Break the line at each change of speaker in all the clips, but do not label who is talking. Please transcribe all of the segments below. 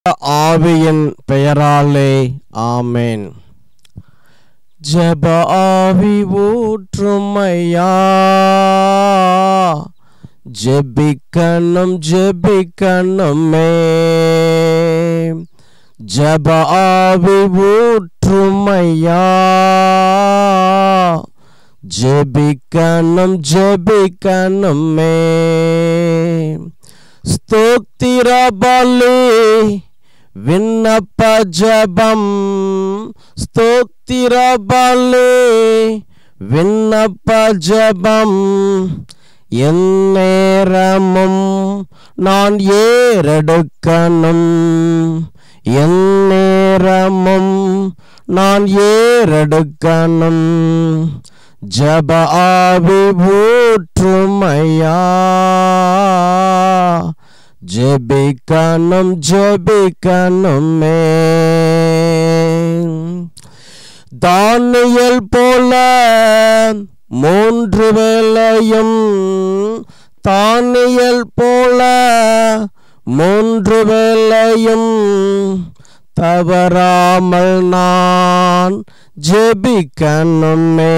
ஆவியின் பெயராலே ஆமேன் ஜப ஆவி ஊற்றுமையா ஜெபிக்கணும் ஜெபிக்கணுமே ஜப ஆவி ஊற்றுமையா ஜெபிக்கணும் ஜெபிக்கணுமே ஸ்தோத்திர பலி விண்ணப்ப ஜபம் ஸ்தோத்திர பலி விண்ணப்ப ஜபம் என் நேரமும் நான் ஏறெடுக்கணும் என் நேரமும் நான் ஏறெடுக்கணும் ஜப ஆவி ஊற்றுமையா ஜெபிக்கணும் ஜெபிக்கணுமே தானியல் போல மூன்று வேளையும் தானியல் போல மூன்று வேளையும் தவறாமல் நான் ஜெபிக்கணுமே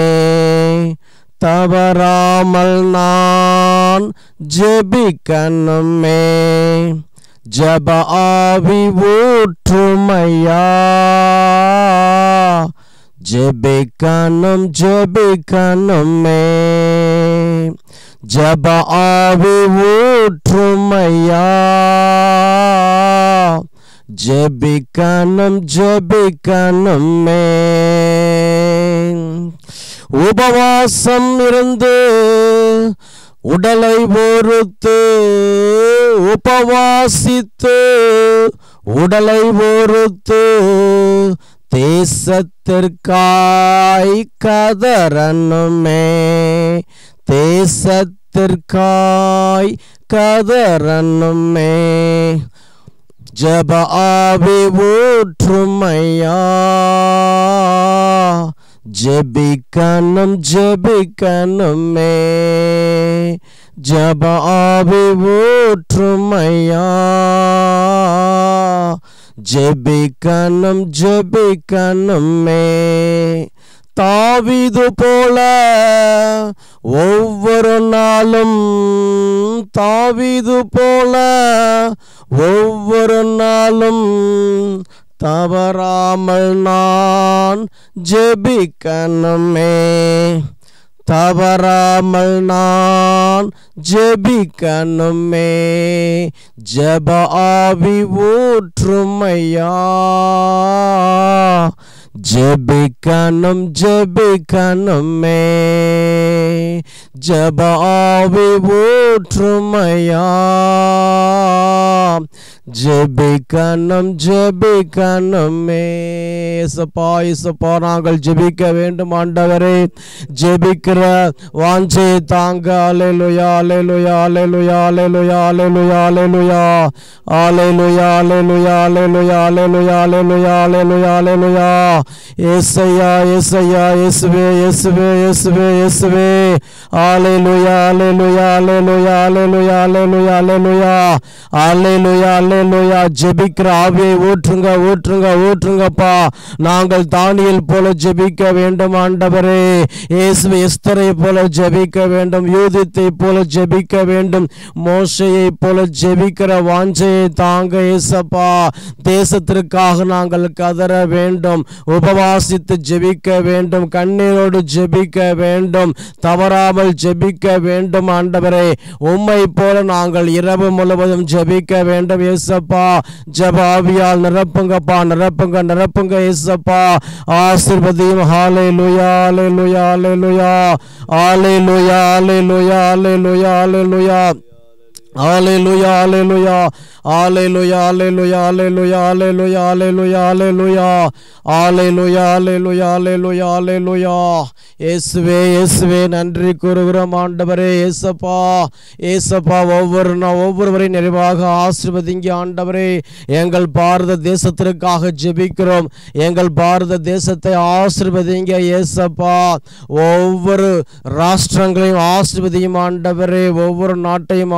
தவறாமல் நான் ஜெபிக்கணுமே ஜப ஆவி ஊற்றுமையா ஜெபிக்கணும் ஜெபிக்கணுமே ஜப ஆவி ஊற்றுமையா ஜெபிக்கணும் ஜெபிக்கணுமே உபவாசம் இருந்து உடலை பொறுத்து உபவாசித்து உடலை பொறுத்து தேசத்திற்காய் கதறனுமே தேசத்திற்காய் கதறனுமே ஜப ஆவி ஊற்றுமையா ஜெபிக்கணும் ஜெபிக்கணுமே ஜப ஆவி ஊற்றுமையா ஜெபிக்கணும் ஜெபிக்கணுமே தாவிது போல ஒவ்வொரு நாளும் தாவிது போல ஒவ்வொரு நாளும் தவறாமல் நான் ஜெபிக்கணுமே தவறாமல் நான் ஜெபிக்கணுமே ஜப ஆவி ஊற்றுமையா ஜெபிக்கணும் ஜெபிக்கணுமே ஜப ஆவி ஊற்றுமையா ஜெபிக்கணும் ஜெபிக்கணுமே இசப்பா இசப்பா நாங்கள் ஜெபிக்க வேண்டும் ஆண்டவரே ஜெபிக்கிற வாஞ்சை தாங்க அலைலுயா அலைலுயா அலைலுயா அலைலுயா அலைலுயா அலைலுயா அலைலுயா அலைலுயா அலைலுயா அலைலுயா அலைலுயா அலைலுயா அலைலுயா ஏசையா ஏசையா இயேசுவே இயேசுவே இயேசுவே இயேசுவே அலைலுயா அலைலுயா அலைலுயா அலைலுயா அலைலுயா அலைலுயா அலைலுயா அலைலுயா ஜெபிக்கிற ஆவியை ஊற்றுங்க ஊற்றுங்க ஊற்றுங்கப்பா நாங்கள் தானியல் போல ஜெபிக்க வேண்டும் ஆண்டவரே இயேசுவை எஸ்தரை போல ஜெபிக்க வேண்டும் யூதித்தை போல ஜெபிக்க வேண்டும் மோசையை போல ஜெபிக்கிற வாஞ்சையை தாங்க ஏசப்பா தேசத்திற்காக நாங்கள் கதற வேண்டும் உபவாசித்து ஜெபிக்க வேண்டும் கண்ணீரோடு ஜெபிக்க வேண்டும் தவறாமல் ஜெபிக்க வேண்டும் ஆண்டவரே உம்மை போல நாங்கள் இரவு முழுவதும் ஜெபிக்க வேண்டும் ஏசப்பா ஜபாவியால் நிரப்புங்கப்பா நிரப்புங்க நிரப்புங்க ஏசப்பா ஆசிர்வதியும் ஹாலே லுயா ஆலே லுயா ஆலே லுயா ஆலே லுயா ஆலே லுயா ஆலே லுயா ஆலே லுயா Hallelujah, hallelujah, hallelujah, hallelujah, hallelujah, hallelujah, hallelujah, hallelujah, hallelujah, hallelujah, hallelujah, hallelujah. இயேசுவே இயேசுவே நன்றி கூறுகிறோம் ஆண்டவரே ஏசப்பா ஏசப்பா ஒவ்வொரு நா- ஒவ்வொருவரையும் நிறைவாக ஆசீர்வதிங்க ஆண்டவரே எங்கள் பாரத தேசத்திற்காக ஜெபிக்கிறோம் எங்கள் பாரத தேசத்தை ஆசீர்வதிங்க ஏசப்பா ஒவ்வொரு ராஷ்டிரங்களையும் ஆசீர்வதியும் ஆண்டவரே ஒவ்வொரு நாட்டையும் ஆசீர்வதி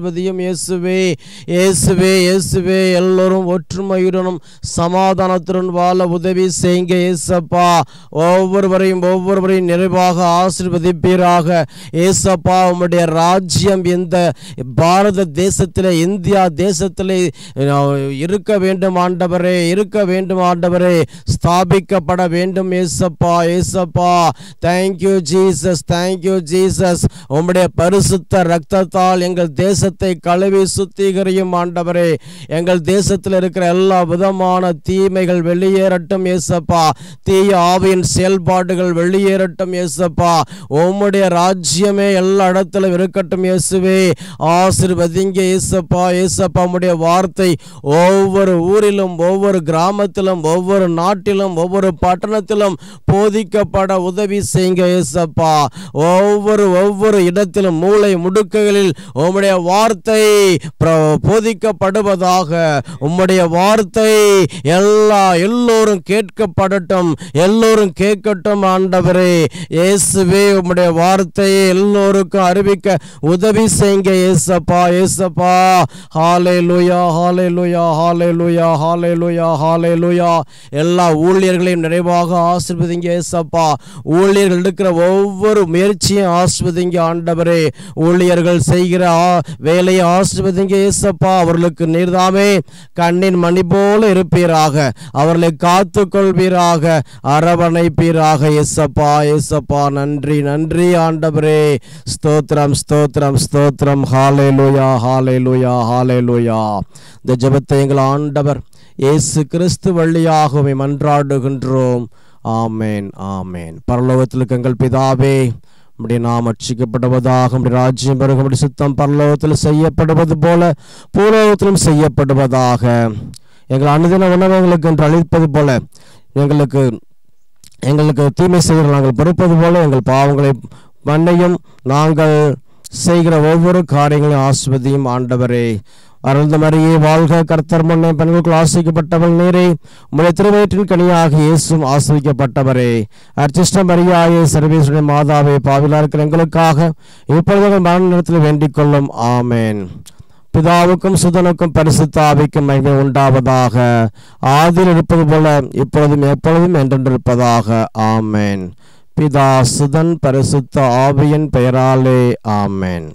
ஆசிர்வதியும் இயேசுவே இயேசுவே இயேசுவே எல்லோரும் ஒற்றுமையுடனும் சமாதானத்துடன் வாழ உதவி செய்யுங்க இயேசப்பா ஒவ்வொருவரையும் ஒவ்வொருவரையும் நிறைவாக ஆசிர்வதிப்பீராக இயேசப்பா உம்முடைய ராஜ்யம் இந்த பாரத தேசத்திலே இந்தியா தேசத்திலே அஹ், இருக்க வேண்டும் ஆண்டவரே இருக்க வேண்டும் ஆண்டவரே ஸ்தாபிக்கப்பட வேண்டும் ஏசப்பா ஏசப்பா தேங்க்யூ ஜீசஸ் தேங்க்யூ ஜீசஸ் உம்முடைய பரிசுத்த ரத்தத்தால் எங்கள் தேசத்தை கழுவி சுத்திகரியும் ஆண்டவரே எங்கள் தேசத்தில் இருக்கிற எல்லா விதமான தீமைகள் வெளியேறட்டும் ஏசப்பா தீய ஆவியின் செயல்பாடுகள் வெளியேறட்டும் ஏசப்பா உம்முடைய ராஜ்யமே எல்லா இடத்திலும் இருக்கட்டும் இயேசுவே ஆசிர்வதிங்க ஏசப்பா ஏசப்பா உம்முடைய வார்த்தை ஒவ்வொரு ஊரிலும் ஒவ்வொரு கிராமத்திலும் ஒவ்வொரு நாட்டிலும் ஒவ்வொரு பட்டணத்திலும் போதிக்கப்பட உதவி செய்யுங்க ஏசப்பா ஒவ்வொரு ஒவ்வொரு இடத்திலும் மூளை முடுக்குகளில் உம்முடைய வார்த்தை பிர- போதிக்கப்படுவதாக உம்முடைய வார்த்தை எல்லா எல்லோரும் கேட்கப்படட்டும் எல்லோரும் கேட்கட்டும் ஆண்டவரே இயேசுவே உம்முடைய வார்த்தையை எல்லோருக்கும் அறிவிக்க உதவி செய்யுங்க ஏசப்பா ஏசப்பா ஹாலே லுயா ஹாலே லுயா ஹாலே லுயா ஹாலே லுயா ஹாலே லுயா எல்லா ஊழியர்களையும் நிறைவாக ஆசிர்வதிங்க ஏசப்பா ஊழியர்கள் எடுக்கிற ஒவ்வொரு முயற்சியும் ஆசிர்வதிங்க ஆண்டவரே ஊழியர்கள் செய்கிற ஆ- வேலையை ஆசிர்வதிங்க ஏசப்பா அவர்களுக்கு நீர்தாமே கண்ணின் மணி போல இருப்பீராக அவர்களை காத்து கொள்வீராக அரவணைப்பீராக ஏசப்பா ஏசப்பா நன்றி நன்றி ஆண்டவரே ஸ்தோத்திரம் ஸ்தோத்திரம் ஸ்தோத்திரம் ஹாலே லூயா ஹாலே லூயா ஹாலே லூயா இந்த ஜெபத்தை எங்கள் ஆண்டவர் இயேசு கிறிஸ்து வழியாகவே மன்றாடுகின்றோம் ஆமேன் ஆமேன் பரலோகத்தில் இருக்க எங்கள் பிதாவே உம்முடைய நாம் அர்ச்சிக்கப்படுவதாக உம்முடைய ராஜ்யம் பிறகு உம்முடைய சித்தம் பரலோகத்தில் செய்யப்படுவது போல பூலோகத்திலும் செய்யப்படுவதாக எங்கள் அனுதின உணவு எங்களுக்கு என்று அளிப்பது போல எங்களுக்கு எங்களுக்கு தீமை செய்கிற நாங்கள் பொறுப்பது போல எங்கள் பாவங்களை மன்னையும் நாங்கள் செய்கிற ஒவ்வொரு காரியங்களையும் ஆஸ்வதியும் ஆண்டவரே அருந்த மரியே வாழ்க கர்த்தர் முன்னே பெண்களுக்குள் ஆசிக்கப்பட்டவள் நீரே உம்முடைய திருவயிற்றின் கனியாக இயேசும் ஆசிரிக்கப்பட்டவரே அர்ச்சிஷ்ட மரியாயே சர்வேஸ்வரன் மாதாவே பாவிலா இருக்கிற எங்களுக்காக இப்பொழுது மரண நேரத்தில் வேண்டிக் கொள்ளும் ஆமேன் பிதாவுக்கும் சுதனுக்கும் பரிசுத்த ஆவிக்கும் மகிமை உண்டாவதாக ஆதியில் இருப்பது போல இப்பொழுதும் எப்பொழுதும் என்றென்றிருப்பதாக ஆமேன் பிதா சுதன் பரிசுத்த ஆவியின் பெயராலே ஆமேன்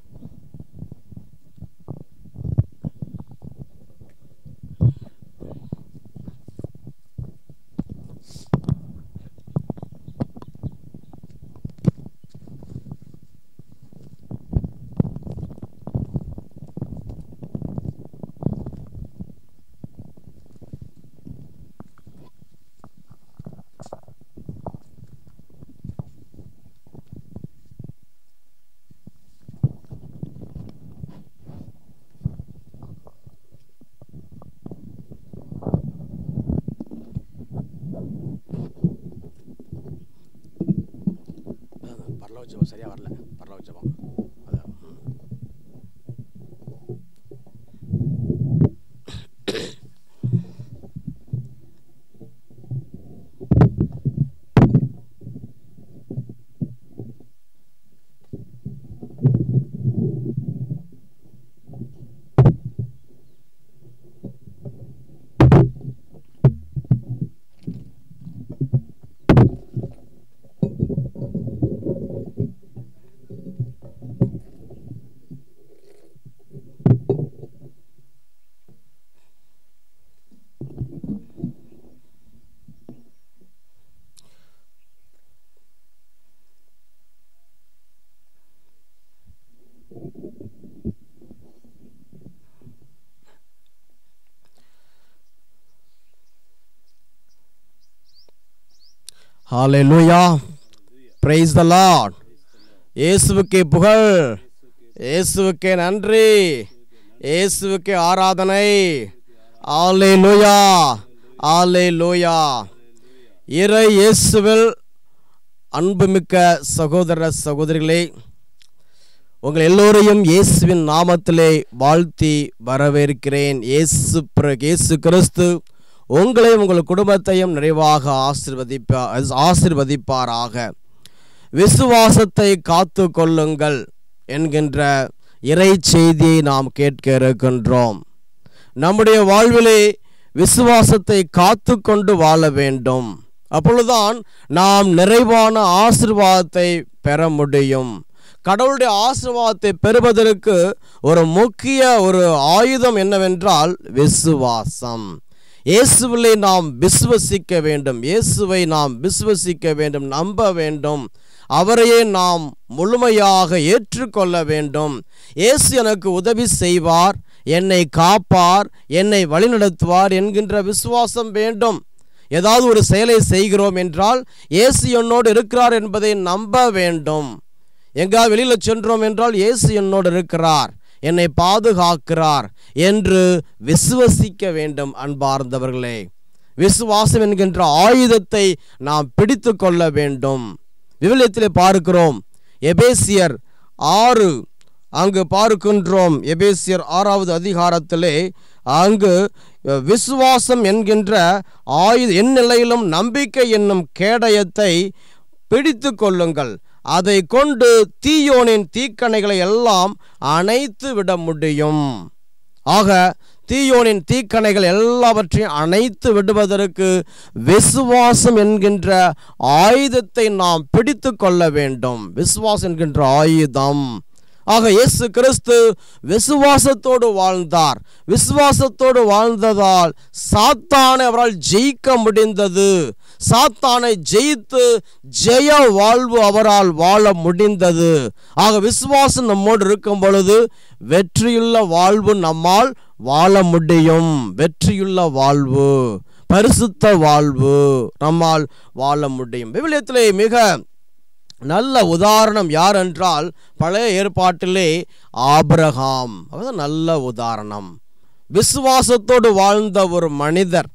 பரலோச்சபம் சரியா வரல பரலோச்சபம் ஹalleluya praise the lord இயேசுவுக்கே புகழ் இயேசுவுக்கே நன்றி இயேசுவுக்கே ஆராதனை ஹalleluya ஹalleluya இறை இயேசுவில் அன்புமிக்க சகோதர சகோதரிகளே உங்கள் எல்லோரையும் இயேசுவின் நாமத்திலே வாழ்த்தி வரவேற்கிறேன் இயேசு பிர- இயேசு கிறிஸ்து உங்களையும் உங்கள் குடும்பத்தையும் நிறைவாக ஆசிர்வதிப்பா ஆசிர்வதிப்பாராக விசுவாசத்தை காத்து கொள்ளுங்கள் என்கின்ற இறை செய்தியை நாம் கேட்க இருக்கின்றோம் நம்முடைய வாழ்விலே விசுவாசத்தை காத்து கொண்டு வாழ வேண்டும் அப்பொழுதுதான் நாம் நிறைவான ஆசிர்வாதத்தை பெற முடியும் கடவுளுடைய ஆசிர்வாதத்தை பெறுவதற்கு ஒரு முக்கிய ஒரு ஆயுதம் என்னவென்றால் விசுவாசம் இயேசுவிலே நாம் விசுவசிக்க வேண்டும் இயேசுவை நாம் விசுவசிக்க வேண்டும் நம்ப வேண்டும் அவரையே நாம் முழுமையாக ஏற்றுக்கொள்ள வேண்டும் இயேசு எனக்கு உதவி செய்வார் என்னை காப்பார் என்னை வழிநடத்துவார் என்கின்ற விசுவாசம் வேண்டும் ஏதாவது ஒரு செயலை செய்கிறோம் என்றால் இயேசு என்னோடு இருக்கிறார் என்பதை நம்ப வேண்டும் எங்காவது வெளியில் சென்றோம் என்றால் இயேசு என்னோடு இருக்கிறார் என்னை பாதுகாக்கிறார் என்று விசுவசிக்க வேண்டும் அன்பார்ந்தவர்களே விசுவாசம் என்கின்ற ஆயுதத்தை நாம் பிடித்து கொள்ள வேண்டும் விவிலியத்திலே பார்க்கிறோம் எபேசியர் ஆறு அங்கு பார்க்கின்றோம் எபேசியர் ஆறாவது அதிகாரத்திலே அங்கு விசுவாசம் என்கின்ற ஆயுத எந்நிலையிலும் நம்பிக்கை என்னும் கேடயத்தை பிடித்து கொள்ளுங்கள் அதை கொண்டு தீயோனின் தீக்கணைகளை எல்லாம் அணைத்து விட முடியும் ஆக தீயோனின் தீக்கணைகள் எல்லாவற்றையும் அணைத்து விடுவதற்கு விசுவாசம் என்கின்ற ஆயுதத்தை நாம் பிடித்து கொள்ள வேண்டும் விசுவாசம் என்கின்ற ஆயுதம் ஆக இயேசு கிறிஸ்து விசுவாசத்தோடு வாழ்ந்தார் விசுவாசத்தோடு வாழ்ந்ததால் சாத்தானை அவரால் ஜெயிக்க முடிந்தது சாத்தானை ஜெயித்து ஜெய வாழ்வு அவரால் வாழ முடிந்தது ஆக விசுவாசம் நம்மோடு இருக்கும் பொழுது வெற்றியுள்ள வாழ்வு நம்மால் வாழ முடியும் வெற்றியுள்ள வாழ்வு பரிசுத்த வாழ்வு நம்மால் வாழ முடியும் விவிலியத்திலே மிக நல்ல உதாரணம் யார் என்றால் பழைய ஏற்பாட்டிலே ஆபிரகாம் அவர் நல்ல உதாரணம் விசுவாசத்தோடு வாழ்ந்த ஒரு மனிதர்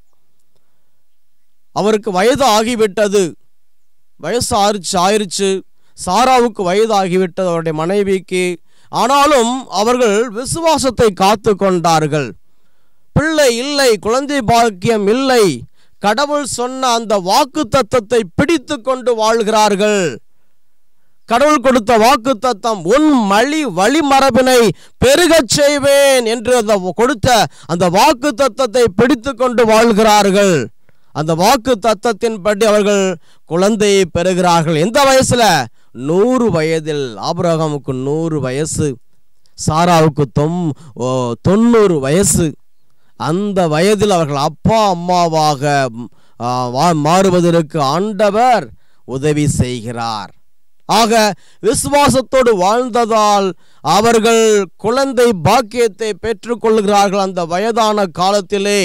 அவருக்கு வயது ஆகிவிட்டது வயசு ஆயிடுச்சு ஆயிருச்சு சாராவுக்கு வயது ஆகிவிட்டது அவருடைய மனைவிக்கு ஆனாலும் அவர்கள் விசுவாசத்தை காத்து கொண்டார்கள் பிள்ளை இல்லை குழந்தை பாக்கியம் இல்லை கடவுள் சொன்ன அந்த வாக்கு தத்தத்தை பிடித்து கொண்டு வாழ்கிறார்கள் கடவுள் கொடுத்த வாக்கு தத்தம் உன் மழி வழிமரபினை பெருகச் செய்வேன் என்று அந்த கொடுத்த அந்த வாக்கு தத்தத்தை பிடித்து கொண்டு வாழ்கிறார்கள் அந்த வாக்கு தத்தத்தின்படி அவர்கள் குழந்தையை பெறுகிறார்கள் எந்த வயசுல நூறு வயதில் ஆபிரகாமுக்கு நூறு வயசு சாராவுக்கு தொம் ஓ, தொண்ணூறு வயசு அந்த வயதில் அவர்கள் அப்பா அம்மாவாக ம், ஆ, வா- மாறுவதற்கு ஆண்டவர் உதவி செய்கிறார் ஆக விசுவாசத்தோடு வாழ்ந்ததால் அவர்கள் குழந்தை பாக்கியத்தை பெற்றுக்கொள்கிறார்கள் அந்த வயதான காலத்திலே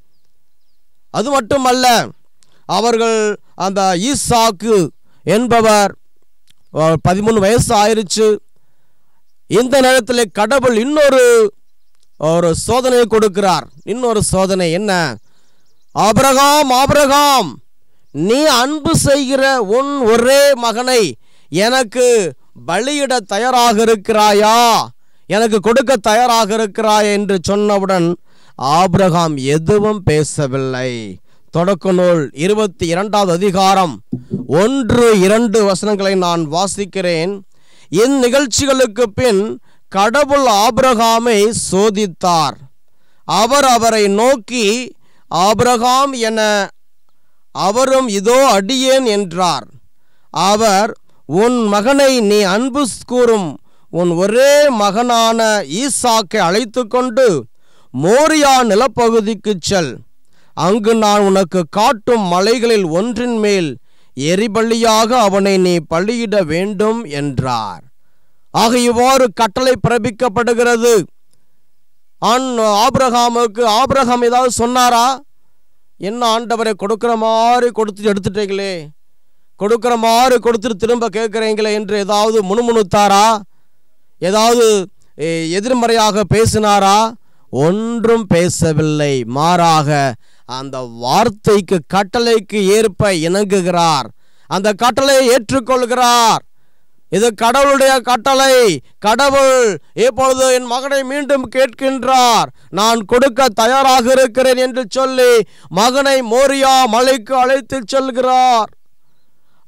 அது மட்டுமல்ல அவர்கள் அந்த ஈசாக்கு என்பவர் அஹ், பதிமூணு வயசு ஆயிருச்சு இந்த நேரத்தில் கடவுள் இன்னொரு ஒரு சோதனை கொடுக்கிறார் இன்னொரு சோதனை என்ன ஆபிரகாம் ஆபிரகாம் நீ அன்பு செய்கிற உன் ஒரே மகனை எனக்கு பலியிட தயாராக இருக்கிறாயா எனக்கு கொடுக்க தயாராக இருக்கிறாய் என்று சொன்னவுடன் ஆபிரகாம் எதுவும் பேசவில்லை தொடக்க நூல் இருபத்தி இரண்டாவது அதிகாரம் ஒன்று இரண்டு வசனங்களை நான் வாசிக்கிறேன் இந்நிகழ்ச்சிகளுக்கு பின் கடவுள் ஆபிரகாமை சோதித்தார் அவர் அவரை நோக்கி ஆபிரகாம் என அவரும் இதோ அடியேன் என்றார் அவர் உன் மகனை நீ அன்பு கூறும் உன் ஒரே மகனான ஈசாக்கை அழைத்து கொண்டு மோரியா நிலப்பகுதிக்குச் செல் அங்கு நான் உனக்கு காட்டும் மலைகளில் ஒன்றின் மேல் எரிபலியாக அவனை நீ பலியிட வேண்டும் என்றார் ஆக இவ்வாறு கட்டளை பிறப்பிக்கப்படுகிறது ஆண் ஆபிரகாமுக்கு ஆபிரகாம் ஏதாவது சொன்னாரா என்ன ஆண்டவரை கொடுக்கிற மாதிரி கொடுத்து எடுத்துட்டீங்களே கொடுக்கிற மாதிரி கொடுத்துட்டு திரும்ப கேட்குறீங்களே என்று ஏதாவது முணுமுணுத்தாரா ஏதாவது எ, எதிர்மறையாக பேசினாரா ஒன்றும் பேசவில்லை மாறாக அந்த வார்த்தைக்கு கட்டளைக்கு ஏற்ப இணங்குகிறார் அந்த கட்டளையை ஏற்றுக்கொள்கிறார் இது கடவுளுடைய கட்டளை கடவுள் இப்பொழுது என் மகனை மீண்டும் கேட்கின்றார் நான் கொடுக்க தயாராக இருக்கிறேன் என்று சொல்லி மகனை மோரியா மலைக்கு அழைத்து செல்கிறார்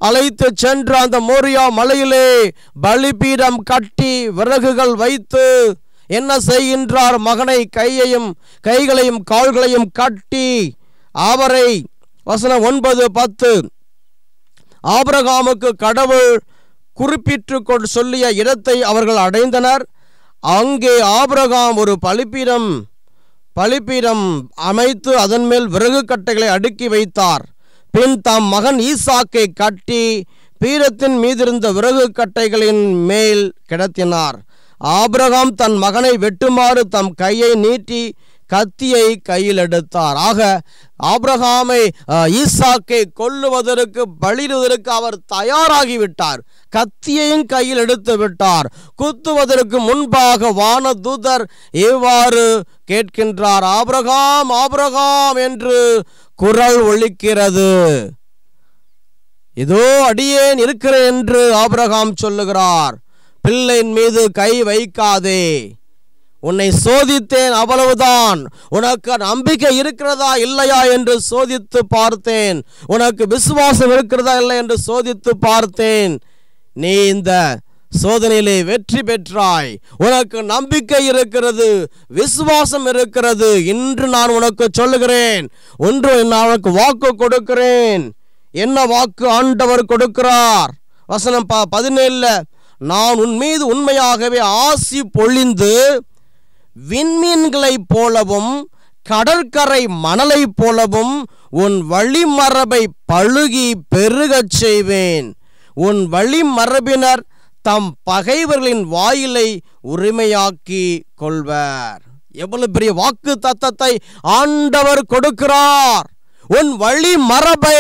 அழைத்து சென்று அந்த மோரியா மலையிலே பலிபீடம் கட்டி விறகுகள் வைத்து என்ன செய்கின்றார் மகனை கையையும் கைகளையும் கால்களையும் கட்டி அவரை வசனம் ஒன்பது பத்து ஆபிரகாமுக்கு கடவுள் குறிப்பிட்டு கொண்டு சொல்லிய இடத்தை அவர்கள் அடைந்தனர் அங்கே ஆபிரகாம் ஒரு பலிப்பீடம் பலிப்பீடம் அமைத்து அதன் மேல் விறகு கட்டைகளை அடுக்கி வைத்தார் பின் தம் மகன் ஈசாக்கை கட்டி பீடத்தின் மீதிருந்த விறகு கட்டைகளின் மேல் கிடத்தினார் ஆபிரகாம் தன் மகனை வெட்டுமாறு தம் கையை நீட்டி கத்தியை கையில் எடுத்தார் ஆக ஆபிரகாமை அஹ், ஈசாக்கை கொல்லுவதற்கு பலிடுவதற்கு அவர் தயாராகிவிட்டார் கத்தியையும் கையில் எடுத்து விட்டார் குத்துவதற்கு முன்பாக வானதூதர் இவ்வாறு கேட்கின்றார் ஆபிரகாம் ஆபிரகாம் என்று குரல் ஒலிக்கிறது இதோ அடியேன் இருக்கிறேன் என்று ஆபிரகாம் சொல்லுகிறார் பிள்ளையின் மீது கை வைக்காதே உன்னை சோதித்தேன் அவ்வளவுதான் உனக்கு நம்பிக்கை இருக்கிறதா இல்லையா என்று சோதித்து பார்த்தேன் உனக்கு விசுவாசம் இருக்கிறதா இல்லை என்று சோதித்து பார்த்தேன் நீ இந்த சோதனையிலே வெற்றி பெற்றாய் உனக்கு நம்பிக்கை இருக்கிறது விசுவாசம் இருக்கிறது இன்று நான் உனக்கு சொல்லுகிறேன் ஒன்று நான் உனக்கு வாக்கு கொடுக்கிறேன் என்ன வாக்கு ஆண்டவர் கொடுக்கிறார் வசனம் ப பதினேழுல நான் உன் மீது உண்மையாகவே ஆசி பொழிந்து விண்மீன்களைப் போலவும் கடற்கரை மணலைப் போலவும் உன் வழிமரபை பழுகி பெருகச் செய்வேன் உன் வழிமரபினர் தம் பகைவர்களின் வாயிலை உரிமையாக்கி கொள்வர் எவ்வளவு பெரிய வாக்கு தத்தத்தை ஆண்டவர் கொடுக்கிறார் உன் வழி மரபை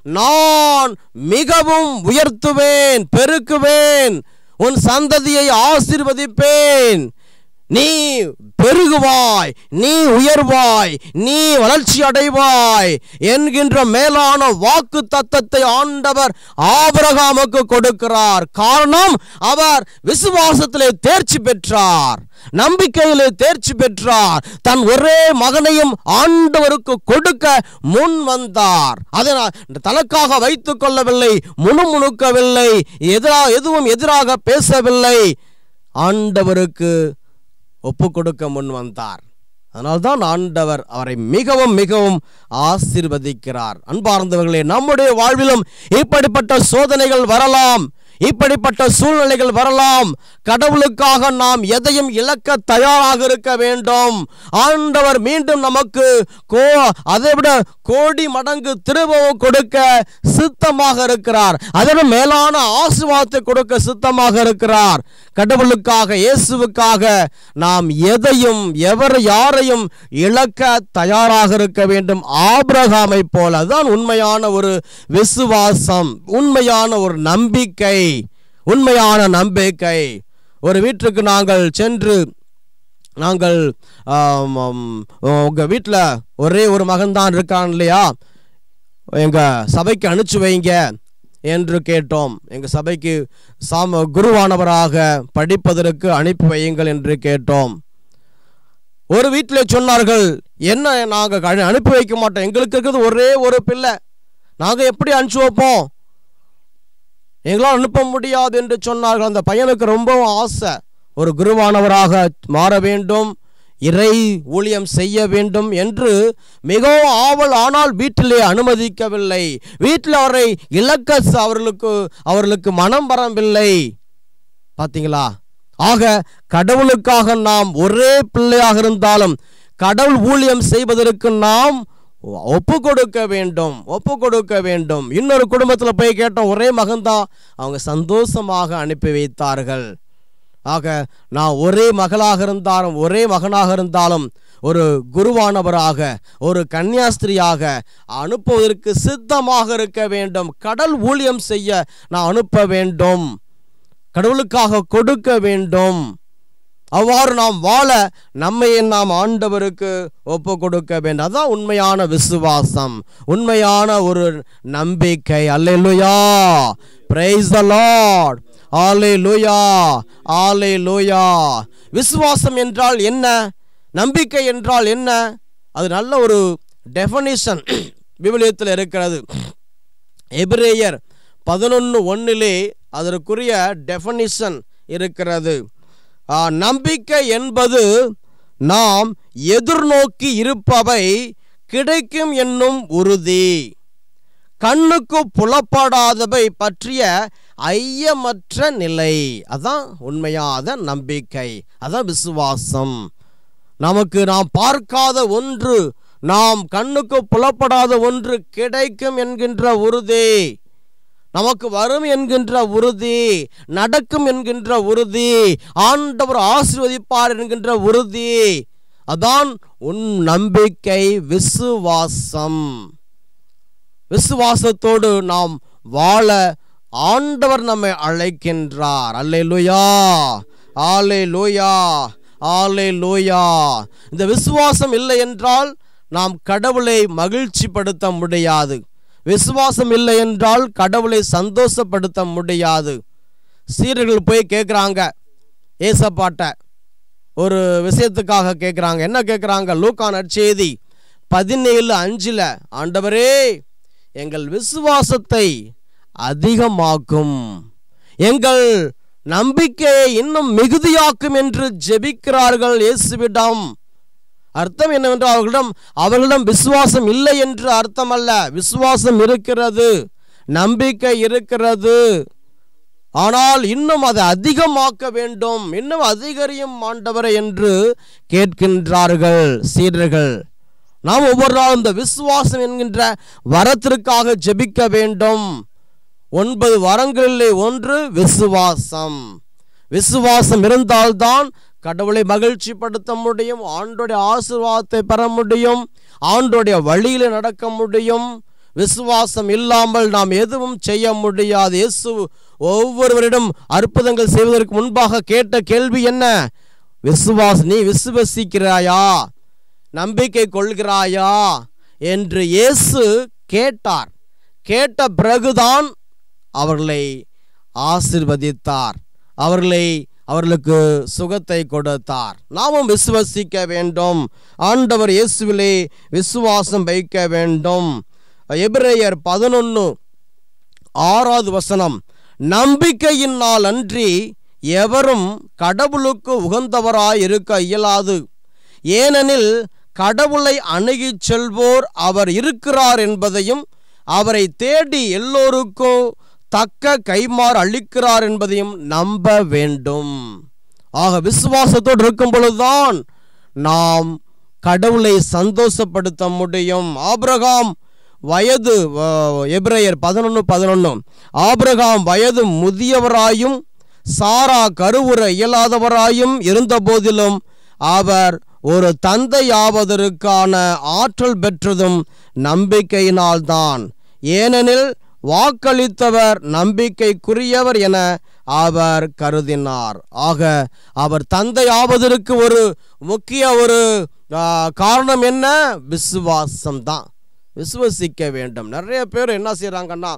நான் மிகவும் உயர்த்துவேன் பெருக்குவேன் உன் சந்ததியை ஆசீர்வதிப்பேன் நீ பெருகுவாய் நீ உயர்வாய் நீ வளர்ச்சி அடைவாய் என்கின்ற மேலான வாக்கு தத்தத்தை ஆண்டவர் ஆபிரகாமுக்கு கொடுக்கிறார் காரணம் அவர் விசுவாசத்திலே தேர்ச்சி பெற்றார் நம்பிக்கையிலே தேர்ச்சி பெற்றார் தன் ஒரே மகனையும் ஆண்டவருக்கு கொடுக்க முன் வந்தார் அதனால் தனக்காக வைத்துக் கொள்ளவில்லை முணுமுணுக்கவில்லை எதிராக எதுவும் எதிராக பேசவில்லை ஆண்டவருக்கு ஒப்பு கொடுக்க முன் வந்தார் அதனால்தான் ஆண்டவர் அவரை மிகவும் மிகவும் ஆசீர்வதிக்கிறார் அன்பார்ந்தவர்களே நம்முடைய வாழ்விலும் இப்படிப்பட்ட சோதனைகள் வரலாம் இப்படிப்பட்ட சூழ்நிலைகள் வரலாம் கடவுளுக்காக நாம் எதையும் இழக்க தயாராக இருக்க வேண்டும் ஆண்டவர் மீண்டும் நமக்கு கோ அதை விட கோடி மடங்கு திரும்பவும் கொடுக்க சித்தமாக இருக்கிறார் அதோட மேலான ஆசீர்வாதத்தை கொடுக்க சித்தமாக இருக்கிறார் கடவுளுக்காக இயேசுவுக்காக நாம் எதையும் எவர் யாரையும் இழக்க தயாராக இருக்க வேண்டும் ஆபிரகாமை போல அதுதான் உண்மையான ஒரு விசுவாசம் உண்மையான ஒரு நம்பிக்கை உண்மையான நம்பிக்கை ஒரு வீட்டுக்கு நாங்கள் சென்று நாங்கள் ஆம், ஆம், உங்க வீட்டில் ஒரே ஒரு மகன்தான் இருக்கான் இல்லையா எங்க சபைக்கு அனுப்பிச்சு வைங்க என்று கேட்டோம் எங்க சபைக்கு சாம குருவானவராக படிப்பதற்கு அனுப்பி வையுங்கள் என்று கேட்டோம் ஒரு வீட்டில் சொன்னார்கள் என்ன நாங்கள் கழ- அனுப்பி வைக்க மாட்டோம் எங்களுக்கு இருக்கிறது ஒரே ஒரு பிள்ளை நாங்கள் எப்படி அனுப்பிச்சு வைப்போம் எங்களால் அனுப்ப முடியாது என்று சொன்னார்கள் அந்த பையனுக்கு ரொம்பவும் ஆசை ஒரு குருவானவராக மாற வேண்டும் இறை ஊழியம் செய்ய வேண்டும் என்று மிகவும் ஆவல் ஆனால் வீட்டிலே அனுமதிக்கவில்லை வீட்டில் அவரை இழக்க ச- அவர்களுக்கு அவர்களுக்கு மனம் வரவில்லை பார்த்தீங்களா ஆக கடவுளுக்காக நாம் ஒரே பிள்ளையாக இருந்தாலும் கடவுள் ஊழியம் செய்வதற்கு நாம் ஒப்பு கொடுக்க வேண்டும் ஒப்பு கொடுக்க வேண்டும் இன்னொரு குடும்பத்தில் போய் கேட்டோம் ஒரே மகன்தான் அவங்க சந்தோஷமாக அனுப்பி வைத்தார்கள் ஆக நான் ஒரே மகளாக இருந்தாலும் ஒரே மகனாக இருந்தாலும் ஒரு குருவானவராக ஒரு கன்னியாஸ்திரியாக அனுப்புவதற்கு சித்தமாக இருக்க வேண்டும் கடல் ஊழியம் செய்ய நான் அனுப்ப வேண்டும் கடவுளுக்காக கொடுக்க வேண்டும் அவ்வாறு நாம் வாழ நம்மையே நாம் ஆண்டவருக்கு ஒப்பு கொடுக்க வேண்டும் அதான் உண்மையான விசுவாசம் உண்மையான ஒரு நம்பிக்கை அல்லேலூயா பிரைஸ் த லார்ட் ஆலேலூயா ஆலேலூயா விசுவாசம் என்றால் என்ன நம்பிக்கை என்றால் என்ன அது நல்ல ஒரு டெஃபனிஷன் விவிலியத்தில் இருக்கிறது எபிரேயர் பதினொன்று ஒன்றிலே அதற்குரிய டெஃபனிஷன் இருக்கிறது ஆ, நம்பிக்கை என்பது நாம் எதிர்நோக்கி இருப்பவை கிடைக்கும் என்னும் உறுதி கண்ணுக்கு புலப்படாதவை பற்றிய ஐயமற்ற நிலை அதான் உண்மையாத நம்பிக்கை அதான் விசுவாசம் நமக்கு நாம் பார்க்காத ஒன்று நாம் கண்ணுக்கு புலப்படாத ஒன்று கிடைக்கும் என்கின்ற உறுதி நமக்கு வரும் என்கின்ற உறுதி நடக்கும் என்கின்ற உறுதி ஆண்டவர் ஆசீர்வதிப்பார் என்கின்ற உறுதி அதான் உன் நம்பிக்கை விசுவாசம் விசுவாசத்தோடு நாம் வாழ ஆண்டவர் நம்மை அழைக்கின்றார் அல்லே லூயா ஆலே லூயா ஆலே லூயா இந்த விசுவாசம் இல்லை என்றால் நாம் கடவுளை மகிழ்ச்சிப்படுத்த முடியாது விசுவாசம் இல்லை என்றால் கடவுளை சந்தோஷப்படுத்த முடியாது சீரர்கள் போய் கேட்குறாங்க ஏசப்பாட்ட ஒரு விஷயத்துக்காக கேட்குறாங்க என்ன கேட்குறாங்க லூக்கா நற்செய்தி பதினேழு அஞ்சில் ஆண்டவரே எங்கள் விசுவாசத்தை அதிகமாக்கும் எங்கள் நம்பிக்கையை இன்னும் மிகுதியாக்கும் என்று ஜெபிக்கிறார்கள் இயேசுவிடம் அர்த்தம் என்னவென்றால் அவர்களிடம் அவர்களிடம் விசுவாசம் இல்லை என்று அர்த்தம் அல்ல விசுவாசம் இருக்கிறது நம்பிக்கை இருக்கிறது ஆனால் இன்னும் அதை அதிகமாக்க வேண்டும் இன்னும் அதிகரியும் ஆண்டவரை என்று கேட்கின்றார்கள் சீடர்கள் நாம் ஒவ்வொரு நாளும் இந்த விசுவாசம் என்கின்ற வரத்திற்காக ஜெபிக்க வேண்டும் ஒன்பது வரங்களிலே ஒன்று விசுவாசம் விசுவாசம் இருந்தால்தான் கடவுளை மகிழ்ச்சிப்படுத்த முடியும் ஆண்டோடைய ஆசீர்வாதத்தை பெற முடியும் ஆண்டோடைய வழியில் நடக்க முடியும் விசுவாசம் இல்லாமல் நாம் எதுவும் செய்ய முடியாது இயேசு ஒவ்வொருவரிடம் அற்புதங்கள் செய்வதற்கு முன்பாக கேட்ட கேள்வி என்ன விசுவாஸ் நீ விசுவசிக்கிறாயா நம்பிக்கை கொள்கிறாயா என்று இயேசு கேட்டார் கேட்ட பிறகுதான் அவர்களை ஆசிர்வதித்தார் அவர்களை அவர்களுக்கு சுகத்தை கொடுத்தார் நாமும் விசுவசிக்க வேண்டும் ஆண்டவர் இயேசுவிலே விசுவாசம் வைக்க வேண்டும் எபிரேயர் பதினொன்று ஆறாவது வசனம் நம்பிக்கையினால் அன்றி எவரும் கடவுளுக்கு உகந்தவராய் இருக்க இயலாது ஏனெனில் கடவுளை அணுகிச் செல்வோர் அவர் இருக்கிறார் என்பதையும் அவரை தேடி எல்லோருக்கும் தக்க கைமாறு அளிக்கிறார் என்பதையும் நம்ப வேண்டும் ஆக விசுவாசத்தோடு இருக்கும் பொழுதுதான் நாம் கடவுளை சந்தோஷப்படுத்த முடியும் ஆபிரகாம் வயது அஹ், எபிரேயர் பதினொன்று பதினொன்று ஆபிரகாம் வயது முதியவராயும் சாரா கருவுற இயலாதவராயும் இருந்தபோதிலும் அவர் ஒரு தந்தையாவதற்கான ஆற்றல் பெற்றதும் நம்பிக்கையினால்தான் ஏனெனில் வாக்களித்தவர் நம்பிக்கைக்குரியவர் என அவர் கருதினார் ஆக அவர் தந்தையாவதற்கு ஒரு முக்கிய ஒரு ஆ, காரணம் என்ன விசுவாசம் தான் விசுவசிக்க வேண்டும் நிறைய பேர் என்ன செய்கிறாங்கன்னா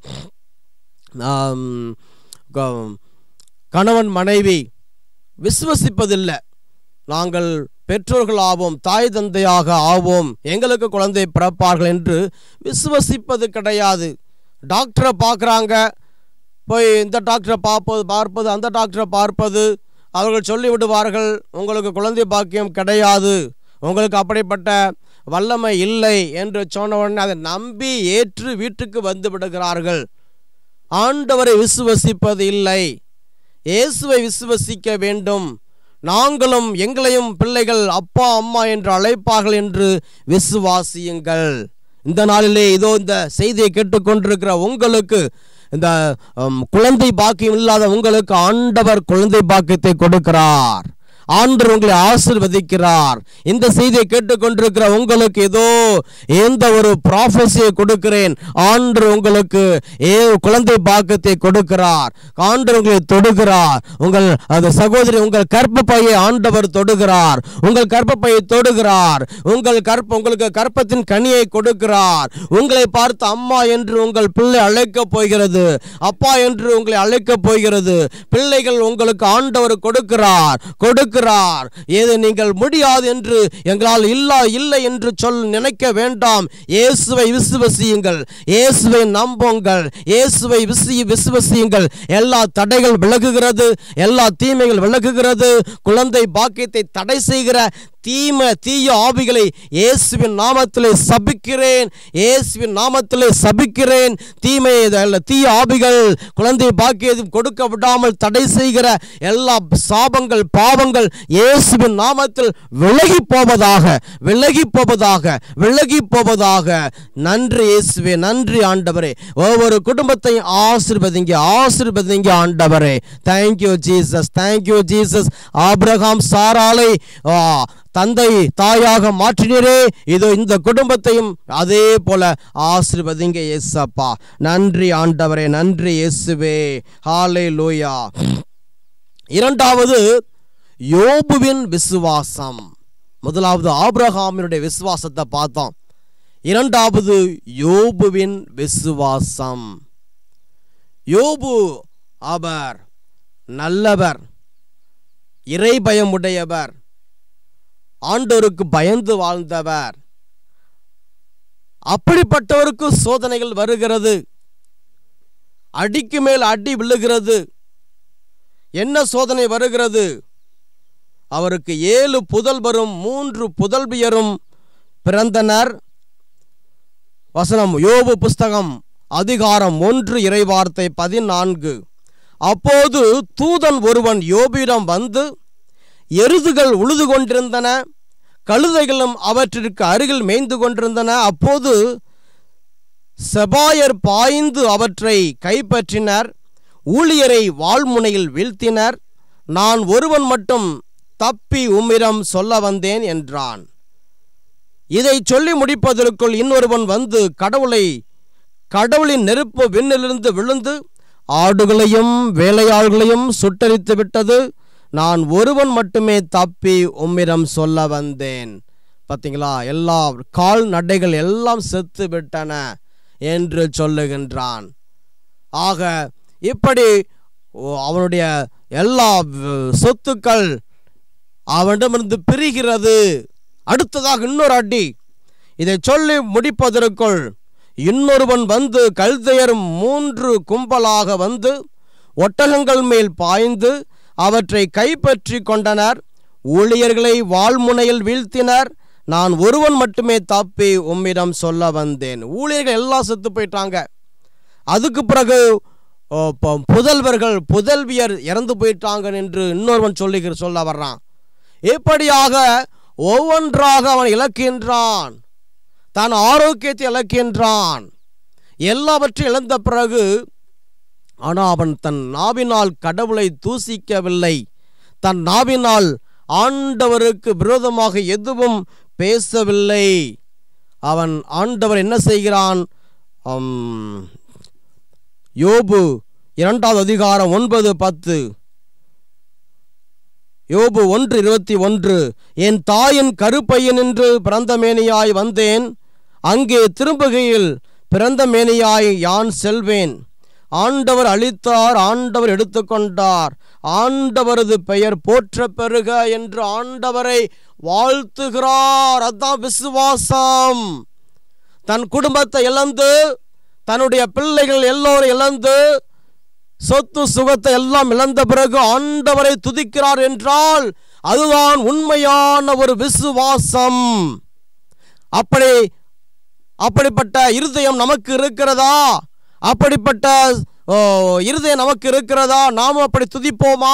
ஆம், க- கணவன் மனைவி விசுவசிப்பதில்லை நாங்கள் பெற்றோர்கள் ஆவோம் தாய் தந்தையாக ஆவோம் எங்களுக்கு குழந்தை பிறப்பார்கள் என்று விசுவசிப்பது கிடையாது டாக்டரை பார்க்குறாங்க போய் இந்த டாக்டரை பார்ப்பது பார்ப்பது அந்த டாக்டரை பார்ப்பது அவர்கள் சொல்லி விடுவார்கள் உங்களுக்கு குழந்தை பாக்கியம் கிடையாது உங்களுக்கு அப்படிப்பட்ட வல்லமை இல்லை என்று சொன்ன உடனே அதை நம்பி ஏற்று வீட்டுக்கு வந்து விடுகிறார்கள் ஆண்டவரை விசுவசிப்பது இல்லை இயேசுவை விசுவசிக்க வேண்டும் நாங்களும் எங்களையும் பிள்ளைகள் அப்பா அம்மா என்று அழைப்பார்கள் என்று விசுவாசியுங்கள் இந்த நாளிலே இதோ இந்த செய்தியை கேட்டுக்கொண்டிருக்கிற உங்களுக்கு இந்த um, குழந்தை பாக்கியம் இல்லாத உங்களுக்கு ஆண்டவர் குழந்தை பாக்கியத்தை கொடுக்கிறார் ஆண்டவர் உங்களை ஆசிர்வதிக்கிறார் இந்த செய்தியை கேட்டுக்கொண்டிருக்கிற உங்களுக்கு ஏதோ எந்த ஒரு ப்ராஃபஸியை கொடுக்கிறேன் ஆண்டவர் உங்களுக்கு ஏ குழந்தை பாக்கியத்தை கொடுக்கிறார் ஆண்டவர் உங்களை தொடுகிறார் உங்கள் அந்த சகோதரி உங்கள் கற்பப்பையை ஆண்டவர் தொடுகிறார் உங்கள் கற்பப்பையை தொடுகிறார் உங்கள் கற்ப உங்களுக்கு கற்பத்தின் கனியை கொடுக்கிறார் உங்களை பார்த்து அம்மா என்று உங்கள் பிள்ளை அழைக்கப் போகிறது அப்பா என்று உங்களை அழைக்கப் போகிறது பிள்ளைகள் உங்களுக்கு ஆண்டவர் கொடுக்கிறார் கொடுக்கிறார் இருக்கிறார் ஏது நீங்கள் முடியாது என்று எங்களால் இல்லா இல்லை என்று சொல் நினைக்க வேண்டாம் இயேசுவை விசுவசியுங்கள் இயேசுவை நம்புங்கள் இயேசுவை விசி விசுவசியுங்கள் எல்லா தடைகள் விலகுகிறது எல்லா தீமைகள் விலகுகிறது குழந்தை பாக்கியத்தை தடை செய்கிற தீம தீய ஆவிகளை இயேசுவின் நாமத்திலே சபிக்கிறேன் இயேசுவின் நாமத்திலே சபிக்கிறேன் தீமை அல்ல தீய ஆவிகள் குழந்தை பாக்கியதும் கொடுக்க விடாமல் தடை செய்கிற எல்லா சாபங்கள் பாவங்கள் இயேசுவின் நாமத்தில் விலகி போவதாக விலகி போவதாக விலகி போவதாக நன்றி இயேசுவே நன்றி ஆண்டவரே ஒவ்வொரு குடும்பத்தையும் ஆசிர்வதிங்க ஆசிர்வதிங்க ஆண்டவரே thank you Jesus thank you Jesus Abraham சாராலை ஆ, தந்தை தாயாக மாற்றினரே இதோ இந்த குடும்பத்தையும் அதே போல ஆசிர்வதிங்க இயேசப்பா நன்றி ஆண்டவரே நன்றி இயேசுவே ஹாலே லூயா இரண்டாவது யோபுவின் விசுவாசம் முதலாவது ஆபிரகாமினுடைய விசுவாசத்தை பார்த்தோம் இரண்டாவது யோபுவின் விசுவாசம் யோபு அவர் நல்லவர் இறைபயமுடையவர் ஆண்டோருக்கு பயந்து வாழ்ந்தவர் அப்படிப்பட்டவருக்கு சோதனைகள் வருகிறது அடிக்கு மேல் அடி விழுகிறது என்ன சோதனை வருகிறது அவருக்கு ஏழு புதல்வரும் மூன்று புதல்வியரும் பிறந்தனர் வசனம் யோபு புஸ்தகம் அதிகாரம் ஒன்று இறைவார்த்தை பதினான்கு அப்போது தூதன் ஒருவன் யோபிடம் வந்து எருதுகள் உழுது கொண்டிருந்தன கழுதைகளும் அவற்றிற்கு அருகில் மேய்ந்து கொண்டிருந்தன அப்போது செபாயர் பாய்ந்து அவற்றை கைப்பற்றினர் ஊழியரை வாழ்முனையில் வீழ்த்தினர் நான் ஒருவன் மட்டும் தப்பி உம்மிடம் சொல்ல வந்தேன் என்றான் இதை சொல்லி முடிப்பதற்குள் இன்னொருவன் வந்து கடவுளை கடவுளின் நெருப்பு விண்ணிலிருந்து விழுந்து ஆடுகளையும் வேலையாள்களையும் சுட்டரித்து விட்டது நான் ஒருவன் மட்டுமே தப்பி உம்மிடம் சொல்ல வந்தேன் பார்த்தீங்களா எல்லா கால்நடைகள் எல்லாம் செத்து விட்டன என்று சொல்லுகின்றான் ஆக இப்படி ஓ, அவனுடைய எல்லா வ- சொத்துக்கள் அவனிடமிருந்து பிரிகிறது அடுத்ததாக இன்னொரு அடி இதை சொல்லி முடிப்பதற்குள் இன்னொருவன் வந்து கல்தையர் மூன்று கும்பலாக வந்து ஒட்டகங்கள் மேல் பாய்ந்து அவற்றை கைப்பற்றி கொண்டனர் ஊழியர்களை வாழ்முனையில் வீழ்த்தினர் நான் ஒருவன் மட்டுமே தப்பி உம்மிடம் சொல்ல வந்தேன் ஊழியர்கள் எல்லாம் செத்து போயிட்டாங்க அதுக்கு பிறகு ஓ, ப- புதல்வர்கள் புதல்வியர் இறந்து போயிட்டாங்க என்று இன்னொருவன் சொல்லி சொல்ல வர்றான் இப்படியாக ஒவ்வொன்றாக அவன் இழக்கின்றான் தான் ஆரோக்கியத்தை இழக்கின்றான் எல்லாவற்றையும் இழந்த பிறகு ஆனால் அவன் தன் நாவினால் கடவுளை தூசிக்கவில்லை தன் நாவினால் ஆண்டவருக்கு விரோதமாக எதுவும் பேசவில்லை அவன் ஆண்டவர் என்ன செய்கிறான் ஆம், யோபு இரண்டாவது அதிகாரம் ஒன்பது பத்து யோபு ஒன்று இருபத்தி ஒன்று என் தாயின் கருப்பையனின்று பிறந்த மேனியாய் வந்தேன் அங்கே திரும்புகையில் பிறந்த மேனியாய் யான் செல்வேன் ஆண்டவர் அளித்தார் ஆண்டவர் எடுத்துக்கொண்டார் ஆண்டவரது பெயர் போற்ற பெறுக என்று ஆண்டவரை வாழ்த்துகிறார் அதான் விசுவாசம் தன் குடும்பத்தை இழந்து தன்னுடைய பிள்ளைகள் எல்லோரும் இழந்து சொத்து சுகத்தை எல்லாம் இழந்த பிறகு ஆண்டவரை துதிக்கிறார் என்றால் அதுதான் உண்மையான ஒரு விசுவாசம் அப்படி அப்படிப்பட்ட இருதயம் நமக்கு இருக்கிறதா அப்படிப்பட்ட ஓ, இருதயம் நமக்கு இருக்கிறதா நாம் அப்படி துதிப்போமா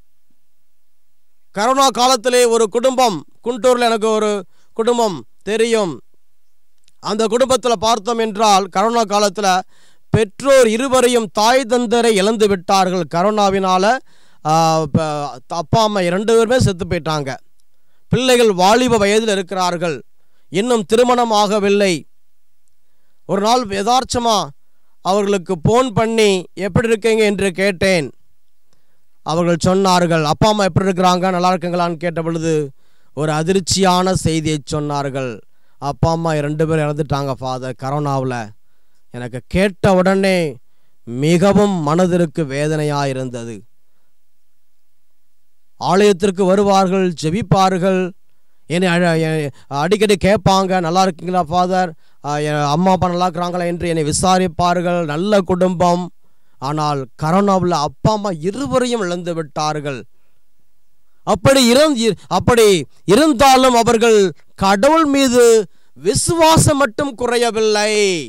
கரோனா காலத்திலே ஒரு குடும்பம் குண்டூரில் எனக்கு ஒரு குடும்பம் தெரியும் அந்த குடும்பத்தில் பார்த்தோம் என்றால் கரோனா காலத்தில் பெற்றோர் இருவரையும் தாய் தந்தரை இழந்து விட்டார்கள் கரோனாவினால் அப்பா அம்மா இரண்டு பேருமே செத்து போயிட்டாங்க பிள்ளைகள் வாலிப வயதில் இருக்கிறார்கள் இன்னும் திருமணம் ஆகவில்லை ஒரு நாள் யதார்த்தமா அவர்களுக்கு ஃபோன் பண்ணி எப்படி இருக்கீங்க என்று கேட்டேன் அவர்கள் சொன்னார்கள் அப்பா அம்மா எப்படி இருக்கிறாங்க நல்லா இருக்குங்களான்னு கேட்ட பொழுது ஒரு அதிர்ச்சியான செய்தியை சொன்னார்கள் அப்பா அம்மா ரெண்டு பேரும் இறந்துட்டாங்க ஃபாதர் கரோனாவில் எனக்கு கேட்ட உடனே மிகவும் மனதிற்கு வேதனையாக இருந்தது ஆலயத்திற்கு வருவார்கள் ஜெபிப்பார்கள் என்னை அழ- எ- அடிக்கடி கேட்பாங்க நல்லா இருக்கீங்களா ஃபாதர் அம்மா அப்பா நல்லா இருக்கிறாங்களா என்று என்னை விசாரிப்பார்கள் நல்ல குடும்பம் ஆனால் கரோனாவில் அப்பா அம்மா இருவரையும் இழந்து விட்டார்கள் அப்படி இருந்து அப்படி இருந்தாலும் அவர்கள் கடவுள் மீது விசுவாசம் மட்டும் குறையவில்லை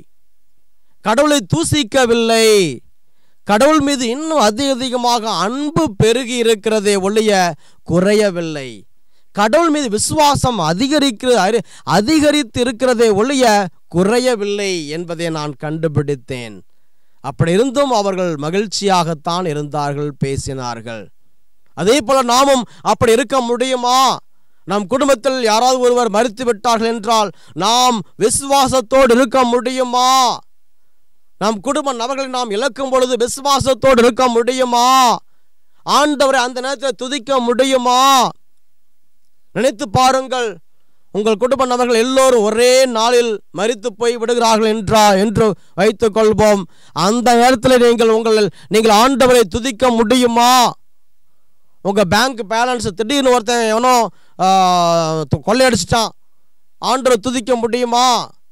கடவுளை தூசிக்கவில்லை கடவுள் மீது இன்னும் அதிக அதிகமாக அன்பு பெருகி இருக்கிறதே ஒழிய குறையவில்லை கடவுள் மீது விசுவாசம் அதிகரிக்கிற அரி- அதிகரித்து இருக்கிறதே ஒழிய குறையவில்லை என்பதை நான் கண்டுபிடித்தேன் அப்படி இருந்தும் அவர்கள் மகிழ்ச்சியாகத்தான் இருந்தார்கள் பேசினார்கள் அதே போல நாமும் அப்படி இருக்க முடியுமா நம் குடும்பத்தில் யாராவது ஒருவர் மறித்து விட்டார்கள் என்றால் நாம் விசுவாசத்தோடு இருக்க முடியுமா நம் குடும்ப நபர்களை நாம் இழக்கும் பொழுது விசுவாசத்தோடு இருக்க முடியுமா ஆண்டவரை அந்த நேரத்தில் துதிக்க முடியுமா நினைத்து பாருங்கள் உங்கள் குடும்ப நபர்கள் எல்லோரும் ஒரே நாளில் மரித்து போய் விடுகிறார்கள் என்றா என்று வைத்துக் கொள்வோம் அந்த நேரத்தில் நீங்கள் உங்கள் நீங்கள் ஆண்டவரை துதிக்க முடியுமா உங்கள் பேங்க் பேலன்ஸ் திடீர்னு ஒருத்தன் எவனோ ஆ, து- கொள்ளையடிச்சிட்டான் ஆண்டவரை துதிக்க முடியுமா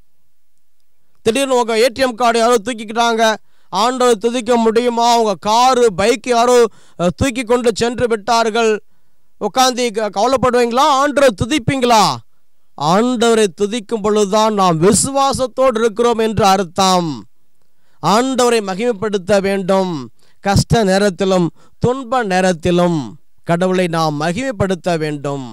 திடீர்னு உங்கள் ஏடிஎம் கார்டு யாரோ தூக்கிக்கிட்டாங்க ஆண்டவரை துதிக்க முடியுமா உங்கள் காரு பைக் யாரோ அ, தூக்கி கொண்டு சென்று விட்டார்கள் உட்காந்து க- கவலைப்படுவீங்களா ஆண்டவரை துதிப்பீங்களா ஆண்டவரை துதிக்கும் பொழுதுதான் நாம் விசுவாசத்தோடு இருக்கிறோம் என்று அர்த்தம் ஆண்டவரை மகிமைப்படுத்த வேண்டும் கஷ்ட நேரத்திலும் துன்ப நேரத்திலும் கடவுளை நாம் மகிமைப்படுத்த வேண்டும்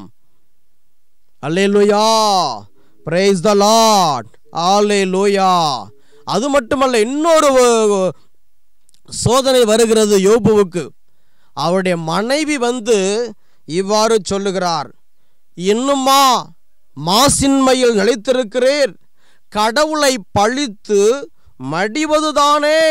அல்லேலூயா பிரைஸ் த லார்ட் அல்லேலூயா அது மட்டுமல்ல இன்னொரு ஒ- சோதனை வருகிறது யோபுவுக்கு அவருடைய மனைவி வந்து இவ்வாறு சொல்லுகிறார் இன்னுமா மாசின்மையில் நிலைத்திருக்கிறீர் கடவுளை பழித்து மடிவதுதானே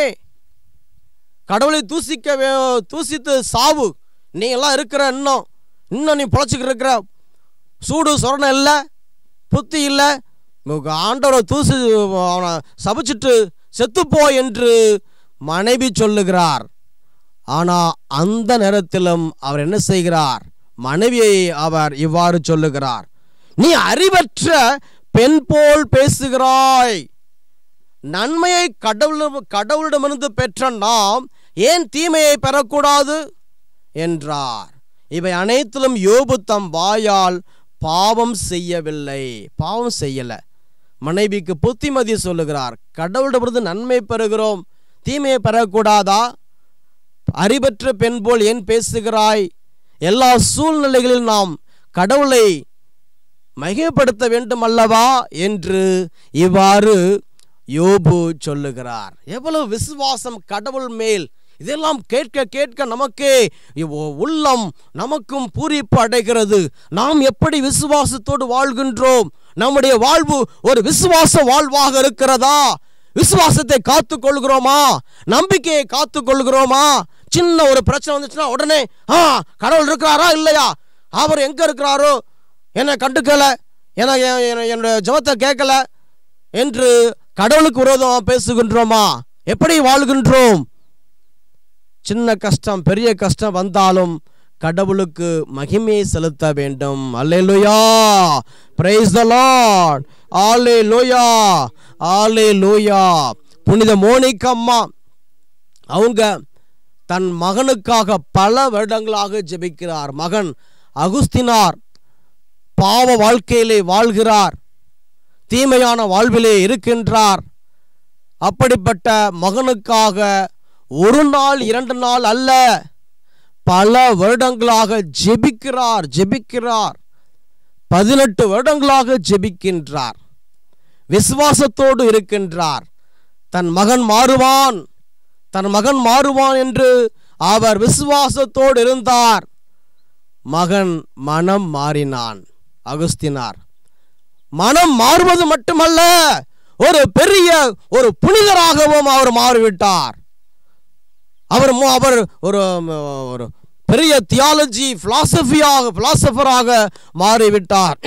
கடவுளை தூசிக்க வே- தூசித்து சாவு நீ எல்லாம் இருக்கிற இன்னும் இன்னும் நீ பொழைச்சிக்கிட்டு இருக்கிற சூடு சொரணம் இல்லை புத்தி இல்லை உங்க ஆண்டவரை தூசி அவனை சபிச்சிட்டு செத்துப்போ என்று மனைவி சொல்லுகிறார் ஆனால் அந்த நேரத்திலும் அவர் என்ன செய்கிறார் மனைவியை அவர் இவ்வாறு சொல்லுகிறார் நீ அறிவற்ற பெண் போல் பேசுகிறாய் நன்மையை கடவுள் கடவுளிடமிருந்து பெற்ற நாம் ஏன் தீமையை பெறக்கூடாது என்றார் இவை அனைத்திலும் யோபு தம் வாயால் பாவம் செய்யவில்லை பாவம் செய்யல மனைவிக்கு புத்திமதி சொல்லுகிறார் கடவுளிடமிருந்து நன்மை பெறுகிறோம் தீமையை பெறக்கூடாதா அறிவற்ற பெண் போல் ஏன் பேசுகிறாய் எல்லா சூழ்நிலைகளிலும் நாம் கடவுளை மகிமைப்படுத்த வேண்டும் அல்லவா என்று இவ்வாறு யோபு சொல்லுகிறார் எவ்வளவு விசுவாசம் கடவுள் மேல் இதெல்லாம் கேட்க கேட்க நமக்கே இவ்- உள்ளம் நமக்கும் பூரிப்பு அடைகிறது நாம் எப்படி விசுவாசத்தோடு வாழ்கின்றோம் நம்முடைய வாழ்வு ஒரு விசுவாச வாழ்வாக இருக்கிறதா விசுவாசத்தை காத்து கொள்கிறோமா நம்பிக்கையை காத்து கொள்கிறோமா சின்ன ஒரு பிரச்சனை வந்துச்சுன்னா உடனே ஆ கடவுள் இருக்கிறாரா இல்லையா அவர் எங்க இருக்கிறாரோ என்னை கண்டுக்கல என என்- என்- என்னோட ஜெபத்தை கேட்கல என்று கடவுளுக்கு விரோதமாக பேசுகின்றோமா எப்படி வாழ்கின்றோம் சின்ன கஷ்டம் பெரிய கஷ்டம் வந்தாலும் கடவுளுக்கு மகிமையை செலுத்த வேண்டும் அல்லேலூயா பிரைஸ் த லார்ட் அல்லேலூயா அல்லேலூயா புனித மோனிகம்மா அவங்க தன் மகனுக்காக பல வருடங்களாக ஜெபிக்கிறார் மகன் அகுஸ்தினார் பாவ வாழ்க்கையிலே வாழ்கிறார் தீமையான வாழ்விலே இருக்கின்றார் அப்படிப்பட்ட மகனுக்காக ஒரு நாள் இரண்டு நாள் அல்ல பல வருடங்களாக ஜெபிக்கிறார் ஜெபிக்கிறார் பதினெட்டு வருடங்களாக ஜெபிக்கின்றார் விசுவாசத்தோடு இருக்கின்றார் தன் மகன் மாறுவான் தன் மகன் மாறுவான் என்று அவர் விசுவாசத்தோடு இருந்தார் மகன் மனம் மாறினான் அகுஸ்தினார் மனம் மாறுவது மட்டுமல்ல ஒரு பெரிய ஒரு புனிதராகவும் அவர் மாறிவிட்டார் அவர் மு- அவர் ஒரு ம், ஒரு பெரிய தியாலஜி பிலாசபியாக பிலாசபராக மாறிவிட்டார்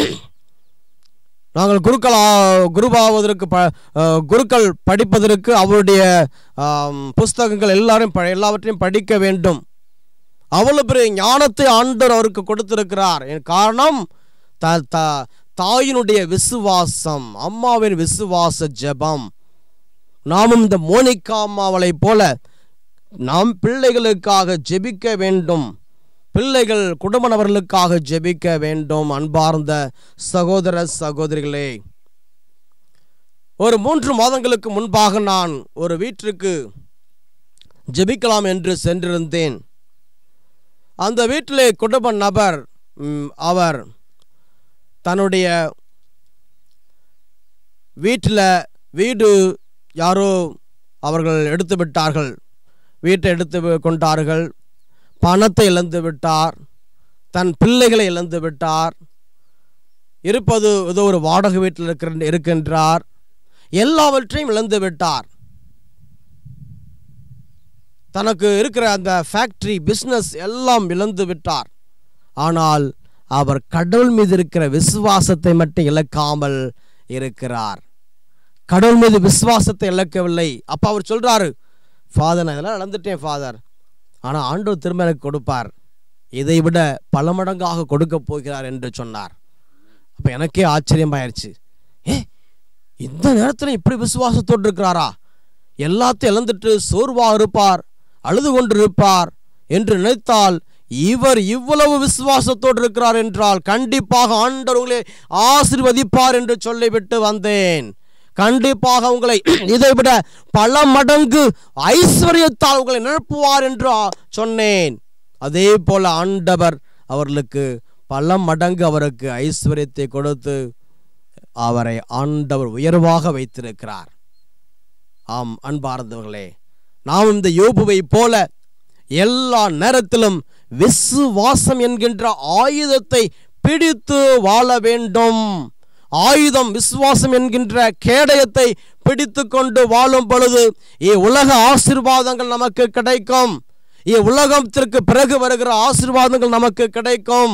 நாங்கள் குருக்கள் ஆ- குருவாவதற்கு ப அ, குருக்கள் படிப்பதற்கு அவருடைய ஆம், புஸ்தகங்கள் எல்லாரும் ப எல்லாவற்றையும் படிக்க வேண்டும் அவ்வளவு பெரிய ஞானத்தை ஆண்டவர் அவருக்கு கொடுத்திருக்கிறார் என் காரணம் த த தாயினுடைய விசுவாசம் அம்மாவின் விசுவாச ஜெபம் நாமும் இந்த மோனிகா அம்மாவளைப் போல நாம் பிள்ளைகளுக்காக ஜெபிக்க வேண்டும் பிள்ளைகள் குடும்ப நபர்களுக்காக ஜெபிக்க வேண்டும் அன்பார்ந்த சகோதர சகோதரிகளே ஒரு மூன்று மாதங்களுக்கு முன்பாக நான் ஒரு வீட்டிற்கு ஜெபிக்கலாம் என்று சென்றிருந்தேன் அந்த வீட்டிலே குடும்ப நபர் ம், அவர் தன்னுடைய வீட்டில் வீடு யாரோ அவர்கள் எடுத்து விட்டார்கள் வீட்டை எடுத்து வி- கொண்டார்கள் பணத்தை இழந்து விட்டார் தன் பிள்ளைகளை இழந்து விட்டார் இருப்பது ஏதோ ஒரு வாடகை வீட்டில் இருக்கிற இருக்கின்றார் எல்லாவற்றையும் இழந்து விட்டார் தனக்கு இருக்கிற அந்த ஃபேக்டரி பிஸ்னஸ் எல்லாம் இழந்து விட்டார் ஆனால் அவர் கடவுள் மீது இருக்கிற விசுவாசத்தை மட்டும் இழக்காமல் இருக்கிறார் கடவுள் மீது விசுவாசத்தை இழக்கவில்லை அப்போ அவர் சொல்றாரு ஃபாதர் நான் இதெல்லாம் இழந்துட்டேன் ஃபாதர் ஆனால் ஆண்டவர் திரும்ப எனக்கு கொடுப்பார் இதை விட பல மடங்காக கொடுக்க போகிறார் என்று சொன்னார் அப்போ எனக்கே ஆச்சரியமாயிருச்சு ஏ இந்த நேரத்தில் இப்படி விசுவாசத்தோடு இருக்கிறாரா எல்லாத்தையும் இழந்துட்டு சோர்வாக இருப்பார் அழுது கொண்டிருப்பார் என்று நினைத்தால் இவர் இவ்வளவு விசுவாசத்தோடு இருக்கிறார் என்றால் கண்டிப்பாக ஆண்டவர் உங்களை ஆசீர்வதிப்பார் என்று சொல்லிவிட்டு வந்தேன் கண்டிப்பாக உங்களை இதைவிட பல மடங்கு ஐஸ்வர்யத்தால் உங்களை நிரப்புவார் என்று ஆ- சொன்னேன் அதே போல ஆண்டவர் அவர்களுக்கு பல மடங்கு அவருக்கு ஐஸ்வர்யத்தை கொடுத்து அவரை ஆண்டவர் உயர்வாக வைத்திருக்கிறார் ஆம் அன்பார்ந்தவர்களே நாம் இந்த யோபுவை போல எல்லா நேரத்திலும் விசுவாசம் என்கின்ற ஆயுதத்தை பிடித்து வாழ வேண்டும் ஆயுதம் விசுவாசம் என்கின்ற கேடயத்தை பிடித்து கொண்டு வாழும் பொழுது உலக ஆசீர்வாதங்கள் நமக்கு கிடைக்கும் உலகத்திற்கு பிறகு வருகிற ஆசீர்வாதங்கள் நமக்கு கிடைக்கும்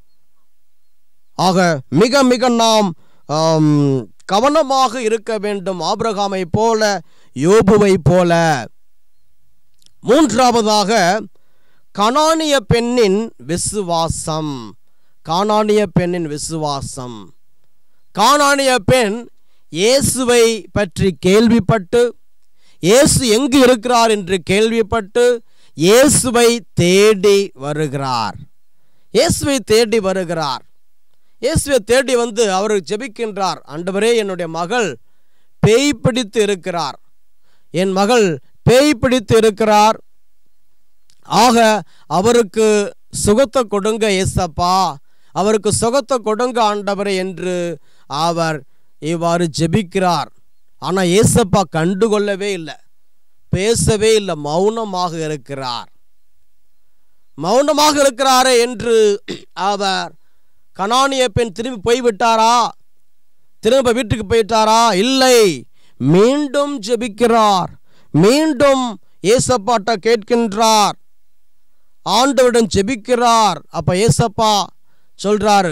ஆக மிக மிக நாம் ஆம், கவனமாக இருக்க வேண்டும் ஆபிரகாமை போல யோபுவை போல மூன்றாவதாக கனானிய பெண்ணின் விசுவாசம் கானானிய பெண்ணின் விசுவாசம் கானானிய பெண் இயேசுவை பற்றி கேள்விப்பட்டு இயேசு எங்கு இருக்கிறார் என்று கேள்விப்பட்டு இயேசுவை தேடி வருகிறார் இயேசுவை தேடி வருகிறார் இயேசுவை தேடி வந்து அவர் ஜெபிக்கின்றார் ஆண்டவரே என்னுடைய மகள் பேய் பிடித்து இருக்கிறார் என் மகள் பேய் பிடித்து இருக்கிறார் ஆக அவருக்கு சுகத்தை கொடுங்க ஏசப்பா அவருக்கு சுகத்தை கொடுங்க ஆண்டவரே என்று அவர் இவ்வாறு ஜெபிக்கிறார் ஆனால் ஏசப்பா கண்டுகொள்ளவே இல்லை பேசவே இல்லை மௌனமாக இருக்கிறார் மௌனமாக இருக்கிறாரே என்று அவர் கனானிய பெண் திரும்பி போய்விட்டாரா திரும்ப வீட்டுக்கு போயிட்டாரா இல்லை மீண்டும் ஜெபிக்கிறார் மீண்டும் ஏசப்பாட்ட கேட்கின்றார் ஆண்டவரிடம் ஜெபிக்கிறார் அப்ப ஏசப்பா சொல்றாரு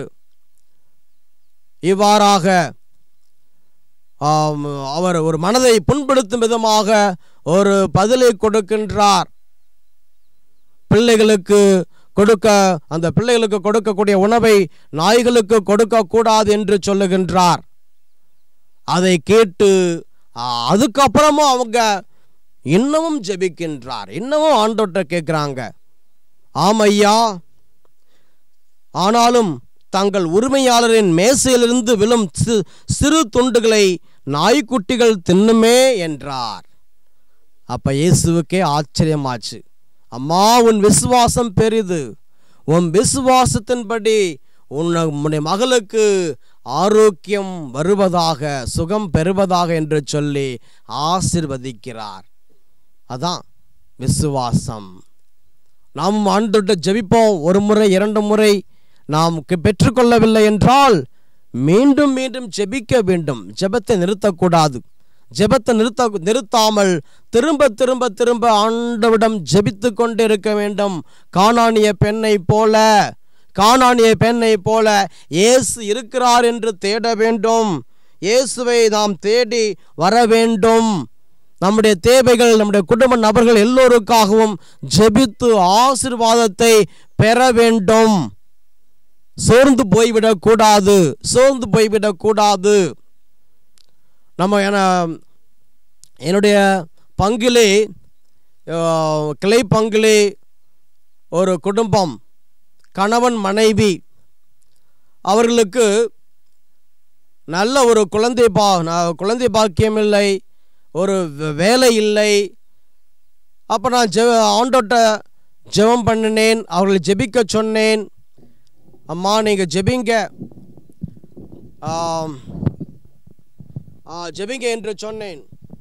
இவ்வாறாக ஆம், அவர் ஒரு மனதை புண்படுத்தும் விதமாக ஒரு பதிலை கொடுக்கின்றார் பிள்ளைகளுக்கு கொடுக்க அந்த பிள்ளைகளுக்கு கொடுக்கக்கூடிய உணவை நாய்களுக்கு கொடுக்க கூடாது என்று சொல்லுகின்றார் அதை கேட்டு ஆ, அதுக்கப்புறமும் அவங்க இன்னமும் ஜெபிக்கின்றார் இன்னமும் ஆண்டோட்ட கேட்குறாங்க ஆமையா ஆனாலும் தங்கள் உரிமையாளரின் மேசையிலிருந்து விழும் சி- சிறு துண்டுகளை நாய்க்குட்டிகள் தின்னுமே என்றார் அப்ப இயேசுவுக்கே ஆச்சரியமாச்சு அம்மா உன் விசுவாசம் பெரிது உன் விசுவாசத்தின்படி உன்னை உன்னுடைய மகளுக்கு ஆரோக்கியம் வருவதாக சுகம் பெறுவதாக என்று சொல்லி ஆசிர்வதிக்கிறார் அதான் விசுவாசம் நாம் ஆண்டோட்ட ஜெபிப்போம் ஒரு முறை இரண்டு முறை நாம் கி- பெற்றுக்கொள்ளவில்லை என்றால் மீண்டும் மீண்டும் ஜெபிக்க வேண்டும் ஜெபத்தை நிறுத்தக்கூடாது ஜெபத்தை நிறுத்த நிறுத்தாமல் திரும்ப திரும்ப திரும்ப ஆண்டவிடம் ஜெபித்து கொண்டு இருக்க வேண்டும் காணானிய பெண்ணை போல காணானிய பெண்ணை போல இயேசு இருக்கிறார் என்று தேட வேண்டும் இயேசுவை நாம் தேடி வர வேண்டும் நம்முடைய தேவைகள் நம்முடைய குடும்ப நபர்கள் எல்லோருக்காகவும் ஜெபித்து ஆசீர்வாதத்தை பெற வேண்டும் சோர்ந்து போய்விடக் கூடாது சோர்ந்து போய்விடக் கூடாது நம்ம என என்னுடைய பங்கிலே அஹ், கிளை பங்கிலே ஒரு குடும்பம் கணவன் மனைவி அவர்களுக்கு நல்ல ஒரு குழந்தை பா நா- குழந்தை பாக்கியம் இல்லை ஒரு வே- வேலை இல்லை அப்போ நான் ஜெ ஆண்டோட்ட ஜெபம் பண்ணினேன் அவர்களை ஜெபிக்க சொன்னேன் அம்மா நீங்கள் ஜெபிங்க ஆம், ஆ, ஜெபிங்க என்று சொன்னேன்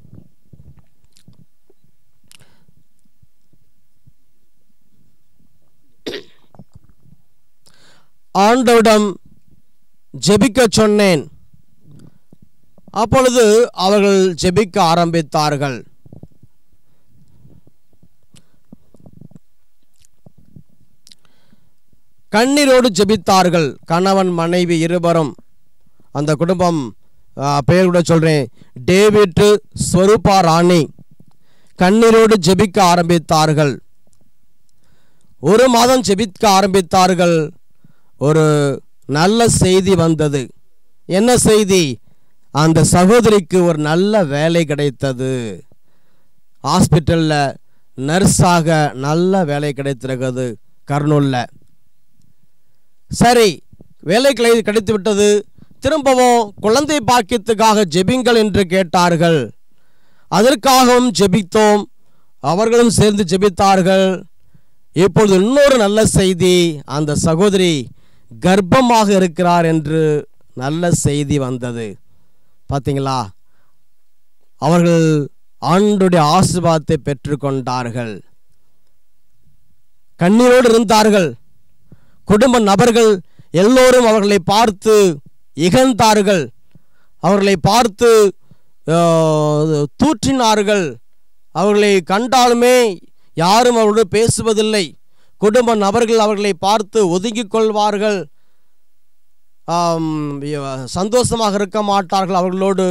ஆண்டவிடம் ஜெபிக்க சொன்னேன் அப்பொழுது அவர்கள் ஜெபிக்க ஆரம்பித்தார்கள் கண்ணீரோடு ஜெபித்தார்கள் கணவன் மனைவி இருவரும் அந்த குடும்பம் ஆ, பெயர் கூட சொல்கிறேன் டேவிட் ஸ்வரூபா ராணி கண்ணீரோடு ஜெபிக்க ஆரம்பித்தார்கள் ஒரு மாதம் ஜெபிக்க ஆரம்பித்தார்கள் ஒரு நல்ல செய்தி வந்தது என்ன செய்தி அந்த சகோதரிக்கு ஒரு நல்ல வேலை கிடைத்தது ஹாஸ்பிட்டலில் நர்ஸாக நல்ல வேலை கிடைத்திருக்கிறது கர்னூலில் சரி வேலை கிடை கிடைத்து விட்டது திரும்பவும் குழந்தை பாக்கியத்துக்காக ஜெபிங்கள் என்று கேட்டார்கள் அதற்காகவும் ஜெபித்தோம் அவர்களும் சேர்ந்து ஜெபித்தார்கள் இப்பொழுது இன்னொரு நல்ல செய்தி அந்த சகோதரி கர்ப்பமாக இருக்கிறார் என்று நல்ல செய்தி வந்தது பார்த்தீங்களா அவர்கள் ஆண்டுடைய ஆசீர்வாதத்தை பெற்றுக்கொண்டார்கள் கண்ணீரோடு இருந்தார்கள் குடும்ப நபர்கள் எல்லோரும் அவர்களை பார்த்து இகழ்ந்தார்கள் அவர்களை பார்த்து ஆஹ், தூற்றினார்கள் அவர்களை கண்டாலுமே யாரும் அவர்களோடு பேசுவதில்லை குடும்ப நபர்கள் அவர்களை பார்த்து ஒதுங்கிக் கொள்வார்கள் ஆம், இவ- சந்தோஷமாக இருக்க மாட்டார்கள் அவர்களோடு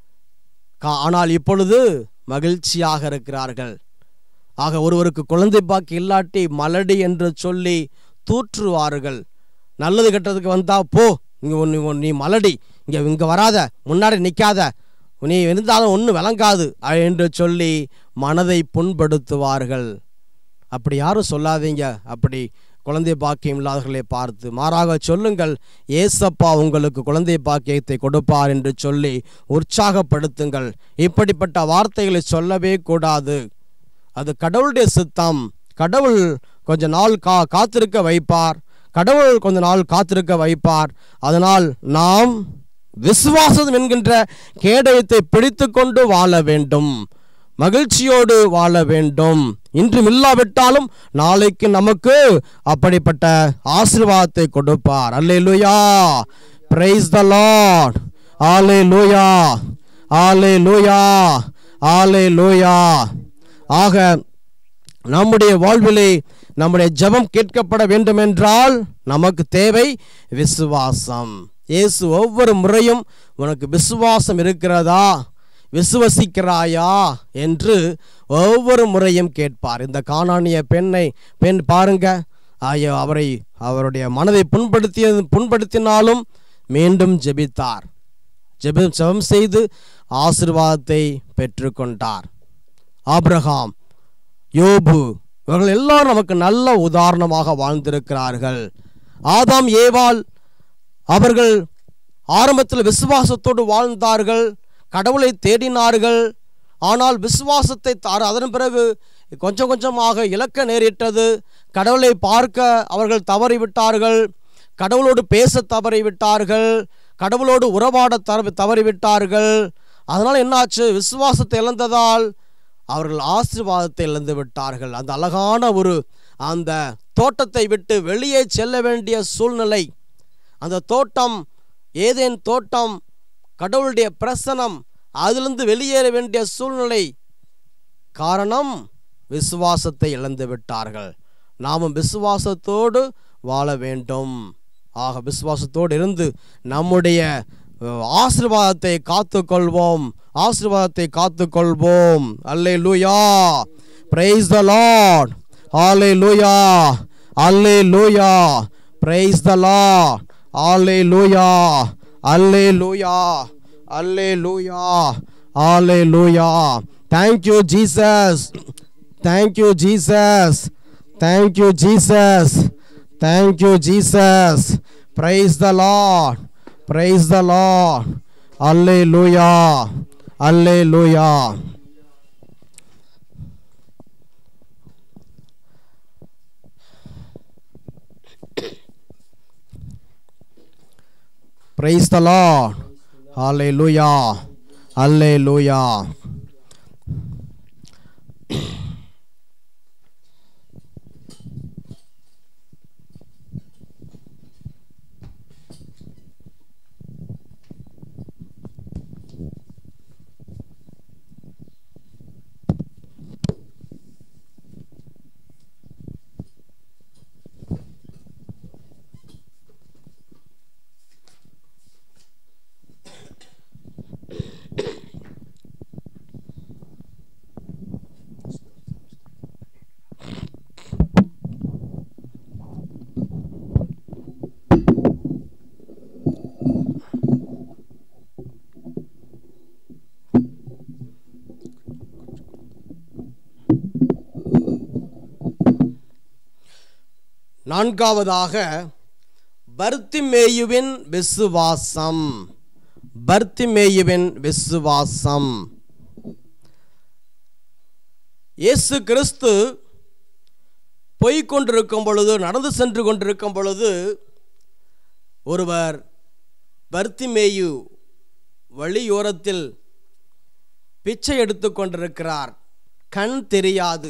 கா- ஆனால் இப்பொழுது மகிழ்ச்சியாக இருக்கிறார்கள் ஆக ஒருவருக்கு குழந்தை பாக்கி இல்லாட்டி மலடி என்று சொல்லி தூற்றுவார்கள் நல்லது கெட்டதுக்கு வந்தா போ இங்கே நீ உன் நீ மலடி இங்கே இங்கே வராத முன்னாடி நிற்காத நீ இருந்தாலும் ஒன்றும் விளங்காது அ- என்று சொல்லி மனதை புண்படுத்துவார்கள் அப்படி யாரும் சொல்லாதீங்க அப்படி குழந்தை பாக்கியம் இல்லாதவர்களை பார்த்து மாறாக சொல்லுங்கள் ஏசப்பா உங்களுக்கு குழந்தை பாக்கியத்தை கொடுப்பார் என்று சொல்லி உற்சாகப்படுத்துங்கள் இப்படிப்பட்ட வார்த்தைகளை சொல்லவே கூடாது அது கடவுளுடைய சித்தம் கடவுள் கொஞ்ச நாள் கா காத்திருக்க வைப்பார் கடவுள் கொஞ்ச நாள் காத்திருக்க வைப்பார் அதனால் நாம் விசுவாசம் என்கின்ற கேடயத்தை பிடித்து கொண்டு வாழ வேண்டும் மகிழ்ச்சியோடு வாழ வேண்டும் இன்றும் இல்லாவிட்டாலும் நாளைக்கு நமக்கு அப்படிப்பட்ட ஆசீர்வாதத்தை கொடுப்பார் அல்லேலூயா பிரைஸ் த லார்ட் ஆலேலூயா ஆலேலூயா ஆலேலூயா ஆக நம்முடைய வாழ்விலே நம்முடைய ஜெபம் கேட்கப்பட வேண்டுமென்றால் நமக்கு தேவை விசுவாசம் இயேசு ஒவ்வொரு முறையும் உனக்கு விசுவாசம் இருக்கிறதா விசுவசிக்கிறாயா என்று ஒவ்வொரு முறையும் கேட்பார் இந்த காணானிய பெண்ணை பெண் பாருங்க ஐயோ அவரை அவருடைய மனதை புண்படுத்திய புண்படுத்தினாலும் மீண்டும் ஜெபித்தார் ஜெபம் ஜெபம் செய்து ஆசீர்வாதத்தை பெற்றுக்கொண்டார் ஆபிரகாம் யோபு இவர்கள் எல்லாரும் நமக்கு நல்ல உதாரணமாக வாழ்ந்திருக்கிறார்கள் ஆதாம் ஏவாள் அவர்கள் ஆரம்பத்தில் விசுவாசத்தோடு வாழ்ந்தார்கள் கடவுளை தேடினார்கள் ஆனால் விசுவாசத்தை தார அதன் பிறகு கொஞ்சம் கொஞ்சமாக இழக்க நேரிட்டது கடவுளை பார்க்க அவர்கள் தவறிவிட்டார்கள் கடவுளோடு பேச தவறிவிட்டார்கள் கடவுளோடு உறவாட தவறி தவறிவிட்டார்கள் அதனால் என்னாச்சு விசுவாசத்தை இழந்ததால் அவர்கள் ஆசீர்வாதத்தை இழந்து விட்டார்கள் அந்த அழகான ஒரு அந்த தோட்டத்தை விட்டு வெளியே செல்ல வேண்டிய சூழ்நிலை அந்த தோட்டம் ஏதேன் தோட்டம் கடவுளுடைய பிரசனம் அதிலிருந்து வெளியேற வேண்டிய சூழ்நிலை காரணம் விசுவாசத்தை இழந்து விட்டார்கள் நாமும் விசுவாசத்தோடு வாழ வேண்டும் ஆக விசுவாசத்தோடு இருந்து நம்முடைய அஹ், ஆசீர்வாதத்தை காத்துக்கொள்வோம் ஆசீர்வாதத்தை காத்துக்கொள்வோம் அல்லே லூயா பிரைஸ் த லார்ட் ஆலே லூயா அல்லே லூயா பிரைஸ் த லார்ட் ஆலே லூயா அல்லே லூயா அல்லே லூயா ஆலே லூயா thank you Jesus thank you Jesus thank you Jesus thank you Jesus praise the lord praise the lord அல்லே லூயா அல்லே லூயா பிரைஸ் த லார்ட் அல்லே லூயா அல்லே லூயா நான்காவதாக பர்த்திமேயுவின் விசுவாசம் பர்த்திமேயுவின் விசுவாசம் இயேசு கிறிஸ்து போய்க் கொண்டிருக்கும் பொழுது நடந்து சென்று கொண்டிருக்கும் பொழுது ஒருவர் பர்த்திமேயு வழியோரத்தில் பிச்சை எடுத்து கொண்டிருக்கிறார் கண் தெரியாது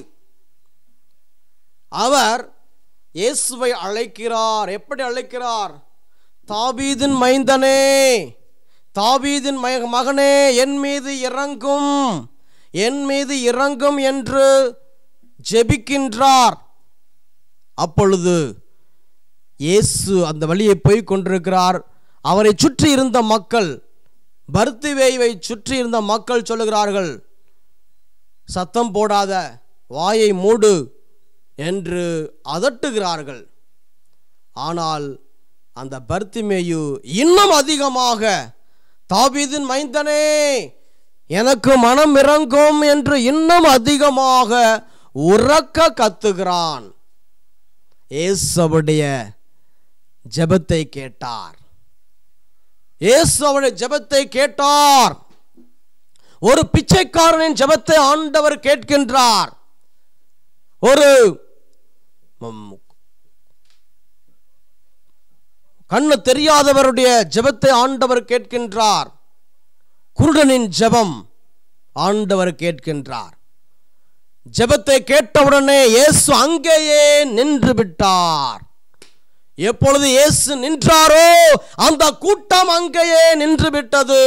அவர் இயேசுவை அழைக்கிறார் எப்படி அழைக்கிறார் தாபீதின் மைந்தனே தாபீதின் மக- மகனே என் மீது இறங்கும் என் மீது இறங்கும் என்று ஜெபிக்கின்றார் அப்பொழுது இயேசு அந்த வழியை போய் கொண்டிருக்கிறார் அவரை சுற்றி இருந்த மக்கள் பர்த்திவேயை சுற்றி இருந்த மக்கள் சொல்லுகிறார்கள் சத்தம் போடாத வாயை மூடு என்று அதட்டுகிறார்கள் ஆனால் அந்த பர்த்திமேயு இன்னும் அதிகமாக தாபீதின் மைந்தனே எனக்கு மனம் இறங்கும் என்று இன்னும் அதிகமாக உறக்க கத்துகிறான் இயேசுவுடைய ஜெபத்தை கேட்டார் இயேசு அவருடைய ஜெபத்தை கேட்டார் ஒரு பிச்சைக்காரனின் ஜெபத்தை ஆண்டவர் கேட்கின்றார் ஒரு ம், கண்ணு தெரியாதவருடைய ஜெபத்தை ஆண்டவர் கேட்கின்றார் குருடனின் ஜெபம் ஆண்டவர் கேட்கின்றார் ஜெபத்தை கேட்டவுடனே இயேசு அங்கேயே நின்று விட்டார் எப்பொழுது இயேசு நின்றாரோ அந்த கூட்டம் அங்கேயே நின்று விட்டது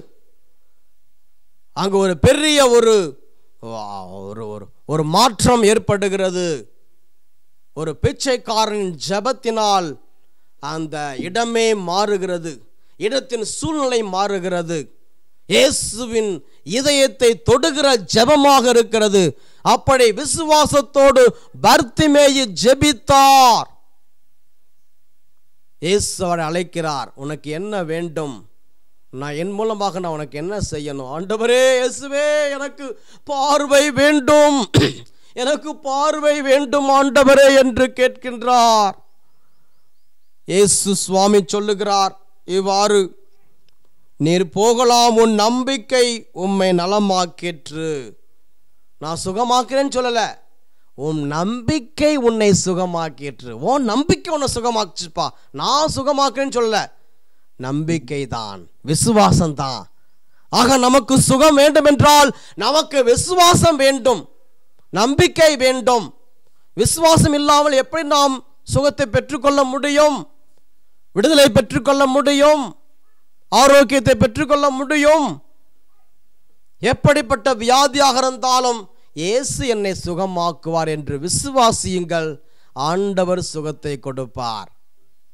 அங்கு ஒரு பெரிய ஒரு ஒரு ஒரு ஒரு மாற்றம் ஏற்படுகிறது ஒரு பிச்சைக்காரனின் ஜெபத்தினால் அந்த இடமே மாறுகிறது இடத்தின் சூழ்நிலை மாறுகிறது இயேசுவின் இதயத்தை தொடுகிற ஜெபமாக இருக்கிறது அப்படி விசுவாசத்தோடு பர்த்திமேயு ஜெபித்தார் இயேசு அவரை அழைக்கிறார் உனக்கு என்ன வேண்டும் நான் என் மூலமாக நான் உனக்கு என்ன செய்யணும் ஆண்டவரே இயேசுவே எனக்கு பார்வை வேண்டும் எனக்கு பார்வை வேண்டும் ஆண்டவரே என்று கேட்கின்றார் இயேசு சுவாமி சொல்லுகிறார் இவ்வாறு நீர் போகலாம் உன் நம்பிக்கை உம்மை நலமாக்கிற்று நான் சுகமாக்கிறேன்னு சொல்லலை உன் நம்பிக்கை உன்னை சுகமாக்கிற்று உன் நம்பிக்கை உன்னை சுகமாக்குச்சுப்பா நான் சுகமாக்குறேன்னு சொல்லல நம்பிக்கை தான் விசுவாசம் தான் ஆக நமக்கு சுகம் வேண்டும் என்றால் நமக்கு விசுவாசம் வேண்டும் நம்பிக்கை வேண்டும் விசுவாசம் இல்லாமல் எப்படி நாம் சுகத்தை பெற்றுக்கொள்ள முடியும் விடுதலை பெற்றுக்கொள்ள முடியும் ஆரோக்கியத்தை பெற்றுக்கொள்ள முடியும் எப்படிப்பட்ட வியாதியாக இருந்தாலும் இயேசு என்னை சுகமாக்குவார் என்று விசுவாசியுங்கள் ஆண்டவர் சுகத்தை கொடுப்பார்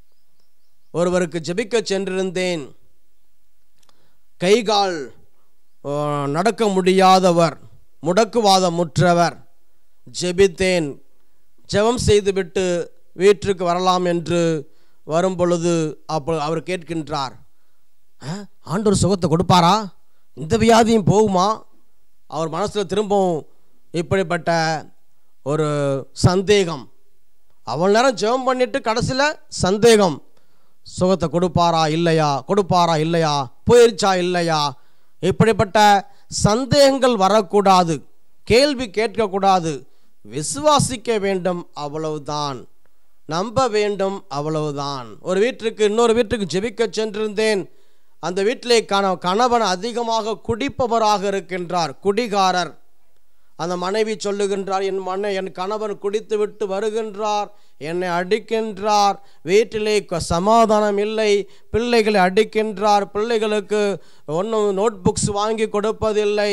ஒருவருக்கு ஜெபிக்க சென்றிருந்தேன் கைகால் ஓ, நடக்க முடியாதவர் முடக்குவாதமுற்றவர் ஜெபித்தேன் ஜெபம் செய்துவிட்டு வீட்டிற்கு வரலாம் என்று வரும் பொழுது அப்போ அவர் கேட்கின்றார் "ஆ, ஆண்டவர் சுகத்தை கொடுப்பாரா இந்த வியாதியும் போகுமா அவர் மனசில் திரும்பவும் இப்படிப்பட்ட ஒரு சந்தேகம் அவ்வளோ நேரம் ஜெபம் பண்ணிட்டு கடைசியில் சந்தேகம் சுகத்தை கொடுப்பாரா இல்லையா கொடுப்பாரா இல்லையா போயிருச்சா இல்லையா இப்படிப்பட்ட சந்தேகங்கள் வரக்கூடாது கேள்வி கேட்கக்கூடாது விசுவாசிக்க வேண்டும் அவ்வளவுதான் நம்ப வேண்டும் அவ்வளவுதான் ஒரு வீட்டிற்கு இன்னொரு வீட்டுக்கு ஜெபிக்க சென்றிருந்தேன் அந்த வீட்டிலே கண கணவன் அதிகமாக குடிப்பவராக இருக்கின்றார் குடிகாரர் அந்த மனைவி சொல்லுகின்றார் என் மனை என் கணவன் குடித்து விட்டு வருகின்றார் என்னை அடிக்கின்றார் வீட்டிலே க- சமாதானம் இல்லை பிள்ளைகளை அடிக்கின்றார் பிள்ளைகளுக்கு ஒன்றும் நோட் புக்ஸ் வாங்கி கொடுப்பதில்லை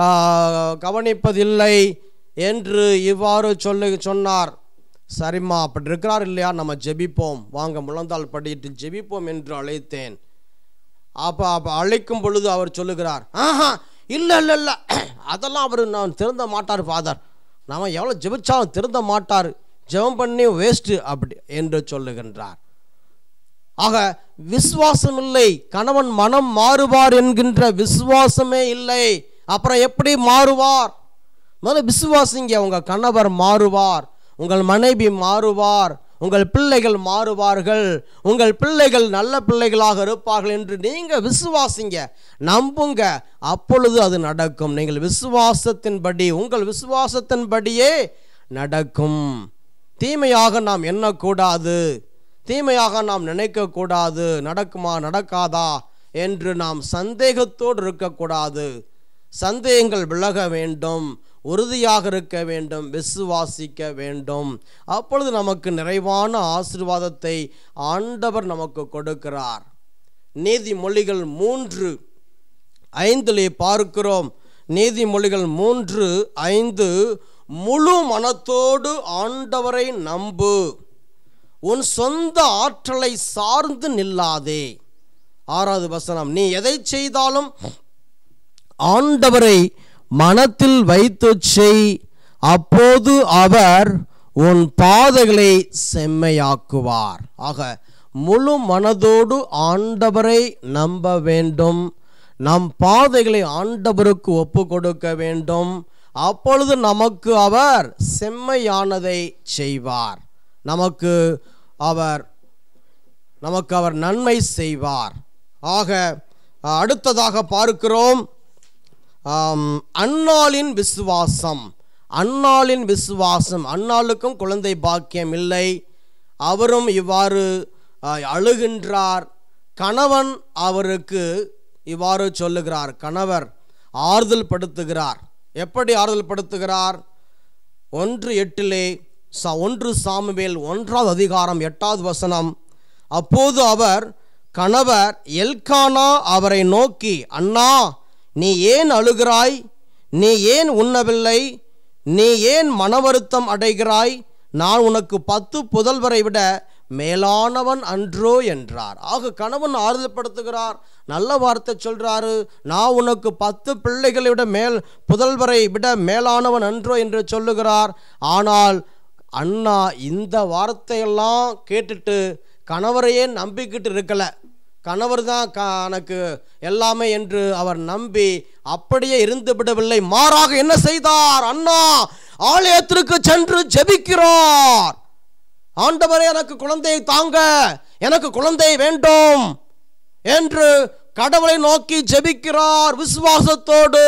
க- கவனிப்பதில்லை என்று இவ்வாறு சொல்லு சொன்னார் சரிம்மா அப்படி இருக்கிறார் இல்லையா நம்ம ஜெபிப்போம் வாங்க முழந்தால் படிட்டு ஜெபிப்போம் என்று அழைத்தேன் அப்போ அப்போ அழைக்கும் பொழுது அவர் சொல்லுகிறார் ஆஹா இல்லை இல்லை இல்லை அதெல்லாம் அவர் நான் திருந்த மாட்டார் ஃபாதர் நாம எவ்வளோ ஜெபிச்சாலும் திருந்த மாட்டார் ஜெபம் பண்ணி வேஸ்ட்டு அப்படி என்று சொல்லுகின்றார் ஆக விசுவாசம் இல்லை கணவன் மனம் மாறுவார் என்கின்ற விசுவாசமே இல்லை அப்புறம் எப்படி மாறுவார் முதல்ல விசுவாசிங்க உங்கள் கணவர் மாறுவார் உங்கள் மனைவி மாறுவார் உங்கள் பிள்ளைகள் மாறுவார்கள் உங்கள் பிள்ளைகள் நல்ல பிள்ளைகளாக இருப்பார்கள் என்று நீங்கள் விசுவாசிங்க நம்புங்க அப்பொழுது அது நடக்கும் நீங்கள் விசுவாசத்தின்படி உங்கள் விசுவாசத்தின்படியே நடக்கும் தீமையாக நாம் எண்ணக்கூடாது தீமையாக நாம் நினைக்கக்கூடாது நடக்குமா நடக்காதா என்று நாம் சந்தேகத்தோடு இருக்கக்கூடாது சந்தேகங்கள் விலக வேண்டும் உறுதியாக இருக்க வேண்டும் விசுவாசிக்க வேண்டும் அப்பொழுது நமக்கு நிறைவான ஆசீர்வாதத்தை ஆண்டவர் நமக்கு கொடுக்கிறார் நீதிமொழிகள் மூன்று ஐந்திலே பார்க்கிறோம் நீதிமொழிகள் மூன்று ஐந்து முழு மனத்தோடு ஆண்டவரை நம்பு உன் சொந்த ஆற்றலை சார்ந்து நில்லாதே ஆறாவது வசனம் நீ எதை செய்தாலும் ஆண்டவரை மனத்தில் வைத்து செய் அப்போது அவர் உன் பாதைகளை செம்மையாக்குவார் ஆக முழு மனதோடு ஆண்டவரை நம்ப வேண்டும் நம் பாதைகளை ஆண்டவருக்கு ஒப்பு கொடுக்க வேண்டும் அப்பொழுது நமக்கு அவர் செம்மையானதை செய்வார் நமக்கு அவர் நமக்கு அவர் நன்மை செய்வார் ஆக அடுத்ததாக பார்க்கிறோம் ஆம், அன்னாளின் விசுவாசம் அன்னாளின் விசுவாசம் அன்னாளுக்கும் குழந்தை பாக்கியம் இல்லை அவரும் இவ்வாறு ஆ, அழுகின்றார் கணவன் அவருக்கு இவ்வாறு சொல்லுகிறார் கணவர் ஆறுதல் படுத்துகிறார் எப்படி ஆறுதல் படுத்துகிறார் ஒன்று எட்டிலே ச ஒன்று சாமுவேல் ஒன்றாவது அதிகாரம் எட்டாவது வசனம் அப்போது அவர் கணவர் எல்கானா அவரை நோக்கி அண்ணா நீ ஏன் அழுகிறாய் நீ ஏன் உண்ணவில்லை நீ ஏன் மனவருத்தம் அடைகிறாய் நான் உனக்கு பத்து புதல்வரை விட மேலானவன் அன்றோ என்றார் ஆக கணவன் ஆறுதல் படுத்துகிறார் நல்ல வார்த்தை சொல்றாரு நான் உனக்கு பத்து பிள்ளைகளை விட மேல் புதல்வரை விட மேலானவன் அன்றோ என்று சொல்லுகிறார் ஆனால் அண்ணா இந்த வார்த்தையெல்லாம் கேட்டுட்டு கணவரையே நம்பிக்கிட்டு இருக்கல கணவர் தான் க எனக்கு எல்லாமே என்று அவர் நம்பி அப்படியே இருந்து விடவில்லை மாறாக என்ன செய்தார் அண்ணா ஆலயத்திற்கு சென்று ஜெபிக்கிறார் ஆண்டவரே எனக்கு குழந்தையை தாங்க எனக்கு குழந்தை வேண்டும் என்று கடவுளை நோக்கி ஜெபிக்கிறார் விசுவாசத்தோடு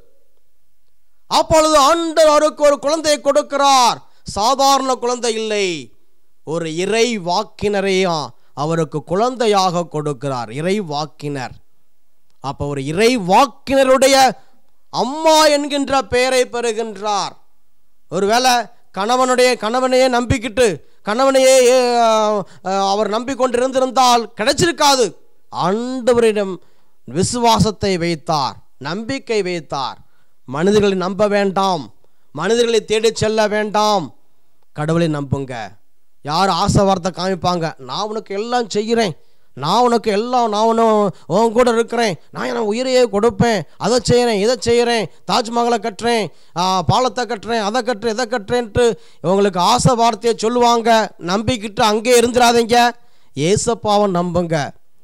அப்பொழுது ஆண்டவர் அவருக்கு ஒரு குழந்தையை கொடுக்கிறார் சாதாரண குழந்தை இல்லை ஒரு இறை வாக்கினரையும் அவருக்கு குழந்தையாக கொடுக்கிறார் இறை வாக்கினர் அப்போ ஒரு இறை வாக்கினருடைய அம்மா என்கின்ற பெயரை பெறுகின்றார் ஒருவேளை கணவனுடைய கணவனையே நம்பிக்கிட்டு கணவனையே அஹ், அஹ், அவர் நம்பிக்கொண்டிருந்திருந்தால் கிடைச்சிருக்காது ஆண்டவரிடம் விசுவாசத்தை வைத்தார் நம்பிக்கை வைத்தார் மனிதர்களை நம்ப வேண்டாம் மனிதர்களை தேடிச் செல்ல வேண்டாம் கடவுளை நம்புங்க யார் ஆசை வார்த்தை காமிப்பாங்க நான் உனக்கு எல்லாம் செய்கிறேன் நான் உனக்கு எல்லாம் நான் உன உன் கூட இருக்கிறேன் நான் என் உயிரையே கொடுப்பேன் அதை செய்கிறேன் இதை செய்கிறேன் தாஜ்மஹாலை கட்டுறேன் ஆ, பாலத்தை கட்டுறேன் அதை கட்டுறேன் இதை கட்டுறேன்ட்டு இவங்களுக்கு ஆசை வார்த்தையை சொல்லுவாங்க நம்பிக்கிட்டு அங்கே இருந்துடாதீங்க ஏசப்பாவை நம்புங்க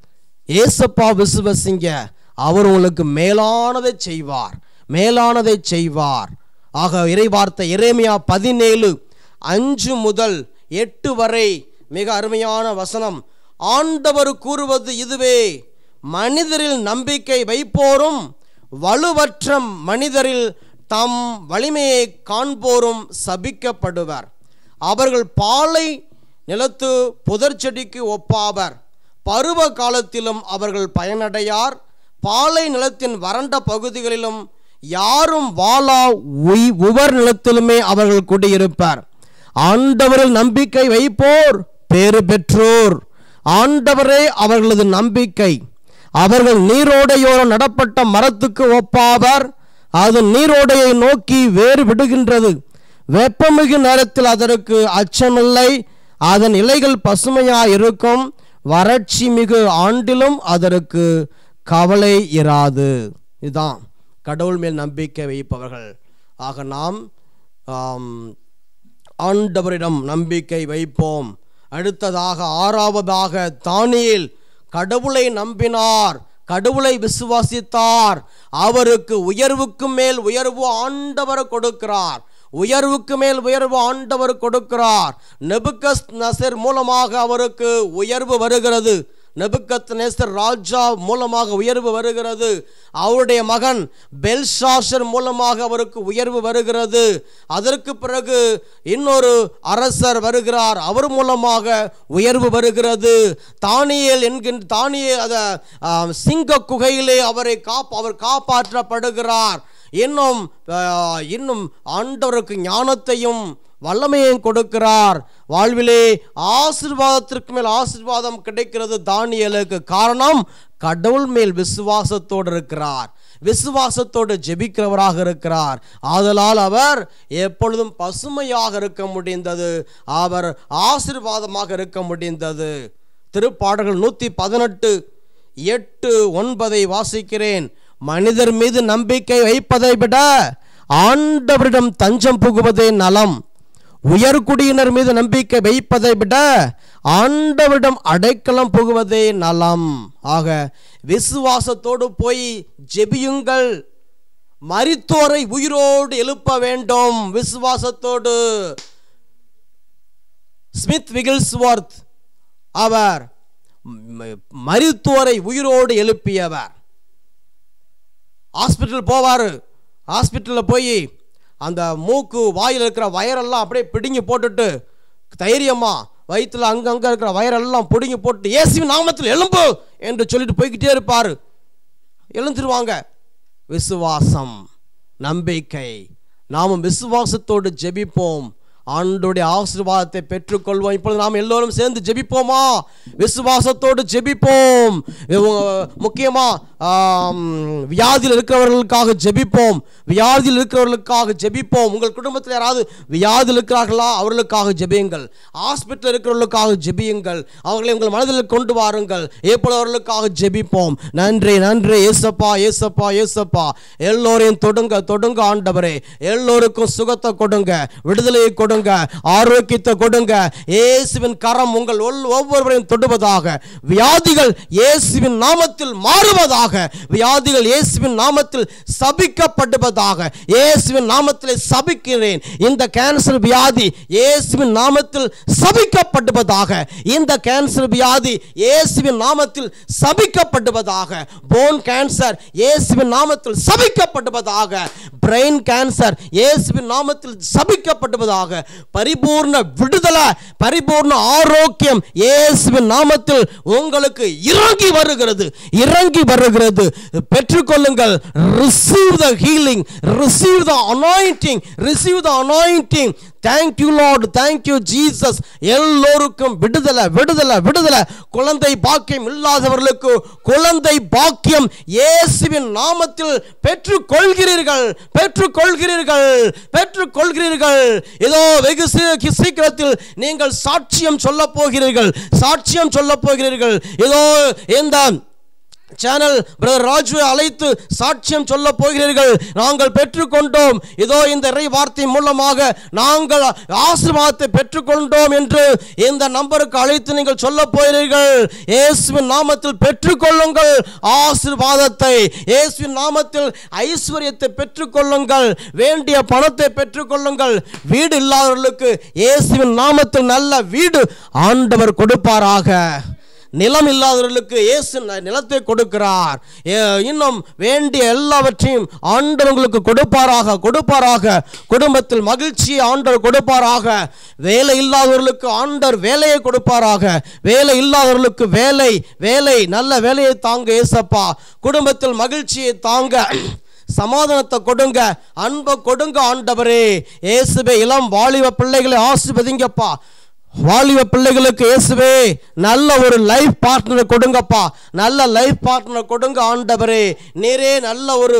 ஏசப்பா விசுவசிங்க அவர் உங்களுக்கு மேலானதை செய்வார் மேலானதை செய்வார் ஆக இறைவார்த்தை எரேமியா பதினேழு அஞ்சு முதல் எட்டு வரை மிக அருமையான வசனம் ஆண்டவர் கூறுவது இதுவே மனிதரில் நம்பிக்கை வைப்போரும் வலுவற்ற மனிதரில் தம் வலிமையை காண்போரும் சபிக்கப்படுவர் அவர்கள் பாலை நிலத்து புதர் செடிக்கு ஒப்பாவர் பருவ காலத்திலும் அவர்கள் பயனடையார் பாலை நிலத்தின் வறண்ட பகுதிகளிலும் யாரும் வாழா உய் உவர் நிலத்திலுமே அவர்கள் குடியிருப்பார் ஆண்டவரில் நம்பிக்கை வைப்போர் பேறு பெற்றோர் ஆண்டவரே அவர்களது நம்பிக்கை அவர்கள் நீரோடையோரம் நடப்பட்ட மரத்துக்கு ஒப்பாவர் அது நீரோடையை நோக்கி வேறு விடுகின்றது வெப்பமிகு நேரத்தில் அதற்கு அச்சமில்லை அதன் இலைகள் பசுமையாய் இருக்கும் வறட்சி மிகு ஆண்டிலும் அதற்கு கவலை இராது இதுதான் கடவுள் மேல் நம்பிக்கை வைப்பவர்கள் ஆக நாம் ஆம், ஆண்டவரிடம் நம்பிக்கை வைப்போம் அடுத்ததாக ஆறாவதாக தானியேல் கடவுளை நம்பினார் கடவுளை விசுவாசித்தார் அவருக்கு உயர்வுக்கு மேல் உயர்வு ஆண்டவர் கொடுக்கிறார் உயர்வுக்கு மேல் உயர்வு ஆண்டவர் கொடுக்கிறார் நெபுக்கஸ் நசர் மூலமாக அவருக்கு உயர்வு வருகிறது நெபுக்கத் நேசர் ராஜா மூலமாக உயர்வு வருகிறது அவருடைய மகன் பெல்ஷாசர் மூலமாக அவருக்கு உயர்வு வருகிறது அதற்கு பிறகு இன்னொரு அரசர் வருகிறார் அவர் மூலமாக உயர்வு வருகிறது தானியேல் என்கின்ற தானியேல் அத ஆ, சிங்க குகையிலே அவரை காப் அவர் காப்பாற்றப்படுகிறார் இன்னும் ஆ, இன்னும் ஆண்டவருக்கு ஞானத்தையும் வல்லமையும் கொடுக்கிறார் வாழ்விலே ஆசீர்வாதத்திற்கு மேல் ஆசீர்வாதம் கிடைக்கிறது தானியலுக்கு காரணம் கடவுள் மேல் விசுவாசத்தோடு இருக்கிறார் விசுவாசத்தோடு ஜெபிக்கிறவராக இருக்கிறார் ஆதலால் அவர் எப்பொழுதும் பசுமையாக இருக்க முடிந்தது அவர் ஆசீர்வாதமாக இருக்க முடிந்தது திருப்பாடல்கள் நூற்றி பதினெட்டு எட்டு ஒன்பதை வாசிக்கிறேன் மனிதர் மீது நம்பிக்கை வைப்பதை விட ஆண்டவரிடம் தஞ்சம் புகுவதே நலம் உயர்குடியினர் மீது நம்பிக்கை வைப்பதை விட ஆண்டவரிடம் அடைக்கலம் புகுவதே நலம் ஆக விசுவாசத்தோடு போய் ஜெபியுங்கள் மரித்தோரை உயிரோடு எழுப்ப வேண்டும் விசுவாசத்தோடு ஸ்மித் விகில்ஸ்வர்த் அவர் ம- மரித்தோரை உயிரோடு எழுப்பியவர் ஹாஸ்பிட்டல் போவார் ஹாஸ்பிட்டலில் போய் அந்த மூக்கு வாயில் இருக்கிற வயரெல்லாம் அப்படியே பிடுங்கி போட்டுட்டு தைரியமா வயிற்றுல அங்கங்கே இருக்கிற வயரெல்லாம் பிடுங்கி போட்டு இயேசுவின் நாமத்தில் எலும்பு என்று சொல்லிட்டு போய்கிட்டே இருப்பார் எழுந்துருவாங்க விசுவாசம் நம்பிக்கை நாமும் விசுவாசத்தோடு ஜெபிப்போம் ஆண்டுடைய ஆசீர்வாதத்தை பெற்றுக்கொள்வோம் இப்பொழுது நாம் எல்லோரும் சேர்ந்து ஜெபிப்போமா விசுவாசத்தோடு ஜெபிப்போம் இவங்க முக்கியமா ஆம், வியாதியில் இருக்கிறவர்களுக்காக ஜெபிப்போம் வியாதியில் இருக்கிறவர்களுக்காக ஜெபிப்போம் உங்கள் குடும்பத்தில் யாராவது வியாதியில் இருக்கிறார்களா அவர்களுக்காக ஜெபியுங்கள் ஹாஸ்பிட்டல் இருக்கிறவர்களுக்காக ஜெபியுங்கள் அவர்களை உங்கள் மனதில் கொண்டு வாருங்கள் எப்பொழுது அவர்களுக்காக ஜெபிப்போம் நன்றி நன்றி ஏசப்பா ஏசப்பா ஏசப்பா எல்லோரையும் தொடுங்க தொடுங்க ஆண்டவரே எல்லோருக்கும் சுகத்தை கொடுங்க விடுதலையை கொடுங்க ஆரோக்கியத்தை கொடுங்க இயேசுவின் கரம் உங்கள் ஒல்- ஒவ்வொருவரையும் தொடுவதாக வியாதிகள் இயேசுவின் நாமத்தில் மாறுவதாக வியாதிகள் இயேசுவின் நாமத்தில் சபிக்கப்படுவதாக இயேசுவின் நாமத்தில் சபிக்கிறேன் இந்த கேன்சர் வியாதி இயேசுவின் நாமத்தில் சபிக்கப்படுவதாக இந்த கேன்சர் வியாதி இயேசுவின் நாமத்தில் சபிக்கப்படுவதாக போன் கேன்சர் இயேசுவின் நாமத்தில் சபிக்கப்படுவதாக பிரெயின் கேன்சர் இயேசுவின் நாமத்தில் சபிக்கப்படுவதாக பரிபூர்ண விடுதலை பரிபூர்ண ஆரோக்கியம் இயேசுவின் நாமத்தில் உங்களுக்கு இறங்கி வருகிறது இறங்கி வருகிறது இருக்கிறது பெற்றுக்கொள்ளுங்கள் receive the healing receive the anointing receive the anointing thank you lord thank you Jesus எல்லோருக்கும் விடுதலை விடுதலை விடுதலை குழந்தை பாக்கியம் இல்லாதவர்களுக்கு குழந்தை பாக்கியம் இயேசுவின் நாமத்தில் பெற்றுக்கொள்கிறீர்கள் பெற்றுக்கொள்கிறீர்கள் பெற்றுக்கொள்கிறீர்கள் ஏதோ வெகு சீ- சீக்கிரத்தில் நீங்கள் சாட்சியம் சொல்ல போகிறீர்கள் சாட்சியம் சொல்ல போகிறீர்கள் ஏதோ இந்த சேனல் பிரதர் ராஜுவை அழைத்து சாட்சியம் சொல்ல போகிறீர்கள் நாங்கள் பெற்றுக்கொண்டோம் இதோ இந்த இறை வார்த்தை மூலமாக நாங்கள் ஆசீர்வாதத்தை பெற்றுக்கொண்டோம் என்று இந்த நம்பருக்கு அழைத்து நீங்கள் சொல்ல போகிறீர்கள் இயேசுவின் நாமத்தில் பெற்றுக்கொள்ளுங்கள் ஆசீர்வாதத்தை இயேசுவின் நாமத்தில் ஐஸ்வர்யத்தை பெற்றுக்கொள்ளுங்கள் வேண்டிய பணத்தை பெற்றுக்கொள்ளுங்கள் வீடு இல்லாதவர்களுக்கு இயேசுவின் நாமத்தில் நல்ல வீடு ஆண்டவர் கொடுப்பாராக நிலம் இல்லாதவர்களுக்கு இயேசு ந- நிலத்தை கொடுக்கிறார் ஏ- இன்னும் வேண்டிய எல்லாவற்றையும் ஆண்டவர்களுக்கு கொடுப்பாராக கொடுப்பாராக குடும்பத்தில் மகிழ்ச்சியை ஆண்டவர் கொடுப்பாராக வேலை இல்லாதவர்களுக்கு ஆண்டவர் வேலையை கொடுப்பாராக வேலை இல்லாதவர்களுக்கு வேலை வேலை நல்ல வேலையை தாங்க ஏசப்பா குடும்பத்தில் மகிழ்ச்சியை தாங்க சமாதானத்தை கொடுங்க அன்பை கொடுங்க ஆண்டவரே இயேசுவே இளம் வாலிப பிள்ளைகளை ஆசிர்வதிங்கப்பா வாலிப பிள்ளைகளுக்கு இயேசுவே நல்ல ஒரு லைஃப் பார்ட்னரை கொடுங்கப்பா நல்ல லைஃப் பார்ட்னர் கொடுங்க ஆண்டவரே நீரே நல்ல ஒரு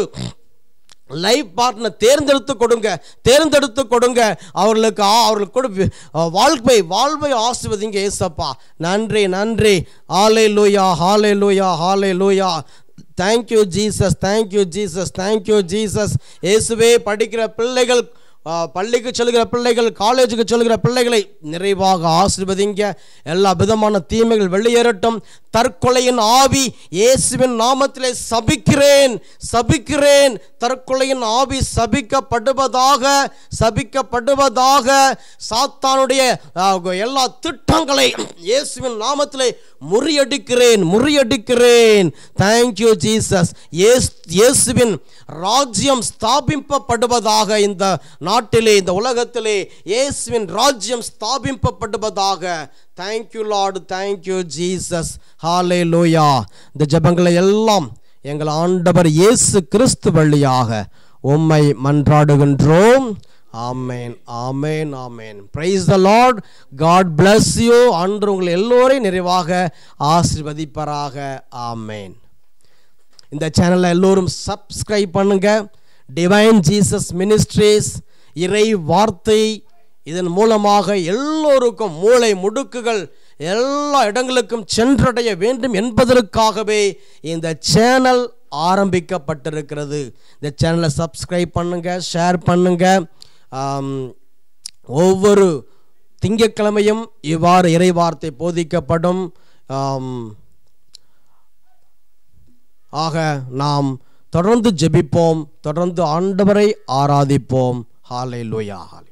லைஃப் பார்ட்னர் தேர்ந்தெடுத்து கொடுங்க தேர்ந்தெடுத்து கொடுங்க அவர்களுக்கு ஆ- அவர்களுக்கு கொடு வாழ்க்கை வாழ்வை ஆசிர்வதிங்க ஏசப்பா நன்றி நன்றி ஹாலே லூயா ஹாலே லூயா ஹாலே லூயா thank you Jesus thank you Jesus thank you Jesus இயேசுவே படிக்கிற பிள்ளைகள் ஆ, பள்ளிக்கு செல்கிற பிள்ளைகள் காலேஜுக்கு செல்கிற பிள்ளைகளை நிறைவாக ஆசீர்வதிங்க எல்லா விதமான தீமைகள் வெளியேறட்டும் தற்கொலையின் ஆவி இயேசுவின் நாமத்திலே சபிக்கிறேன் சபிக்கிறேன் தற்கொலையின் ஆவி சபிக்கப்படுவதாக சபிக்கப்படுவதாக சாத்தானுடைய ஆ, எல்லா திட்டங்களை இயேசுவின் நாமத்திலே முறியடிக்கிறேன் முறியடிக்கிறேன் தேங்க்யூ ஜீசஸ் இயேசுவின் ராஜ்யம் ஸ்தாபிக்கப்படுவதாக இந்த நாட்டிலே இந்த உலகத்திலே இயேசுவின் ராஜ்யம் ஸ்தாபிக்கப்படுவதாக தேங்க்யூ லார்டு தேங்க்யூ ஜீசஸ் ஹாலே லோயா இந்த ஜெபங்களை எல்லாம் எங்கள் ஆண்டவர் இயேசு கிறிஸ்து வழியாக உம்மை மன்றாடுகின்றோம் ஆமேன் ஆமேன் ஆமேன் praise the lord god bless you அன்று உங்கள் எல்லோரையும் நிறைவாக ஆசீர்வதிப்பாராக ஆமேன் இந்த சேனலை எல்லோரும் சப்ஸ்கிரைப் பண்ணுங்க டிவைன் ஜீசஸ் மினிஸ்ட்ரீஸ் இறை வார்த்தை இதன் மூலமாக எல்லோருக்கும் மூளை முடுக்குகள் எல்லா இடங்களுக்கும் சென்றடைய வேண்டும் என்பதற்காகவே இந்த சேனல் ஆரம்பிக்கப்பட்டிருக்கிறது இந்த சேனலை சப்ஸ்கிரைப் பண்ணுங்க ஷேர் பண்ணுங்க ஆம், ஒவ்வொரு திங்கட்கிழமையும் இவ்வாறு இறைவார்த்தை போதிக்கப்படும் ஆம், ஆக நாம் தொடர்ந்து ஜெபிப்போம் தொடர்ந்து ஆண்டவரை ஆராதிப்போம் ஹாலே லூயா ஹாலே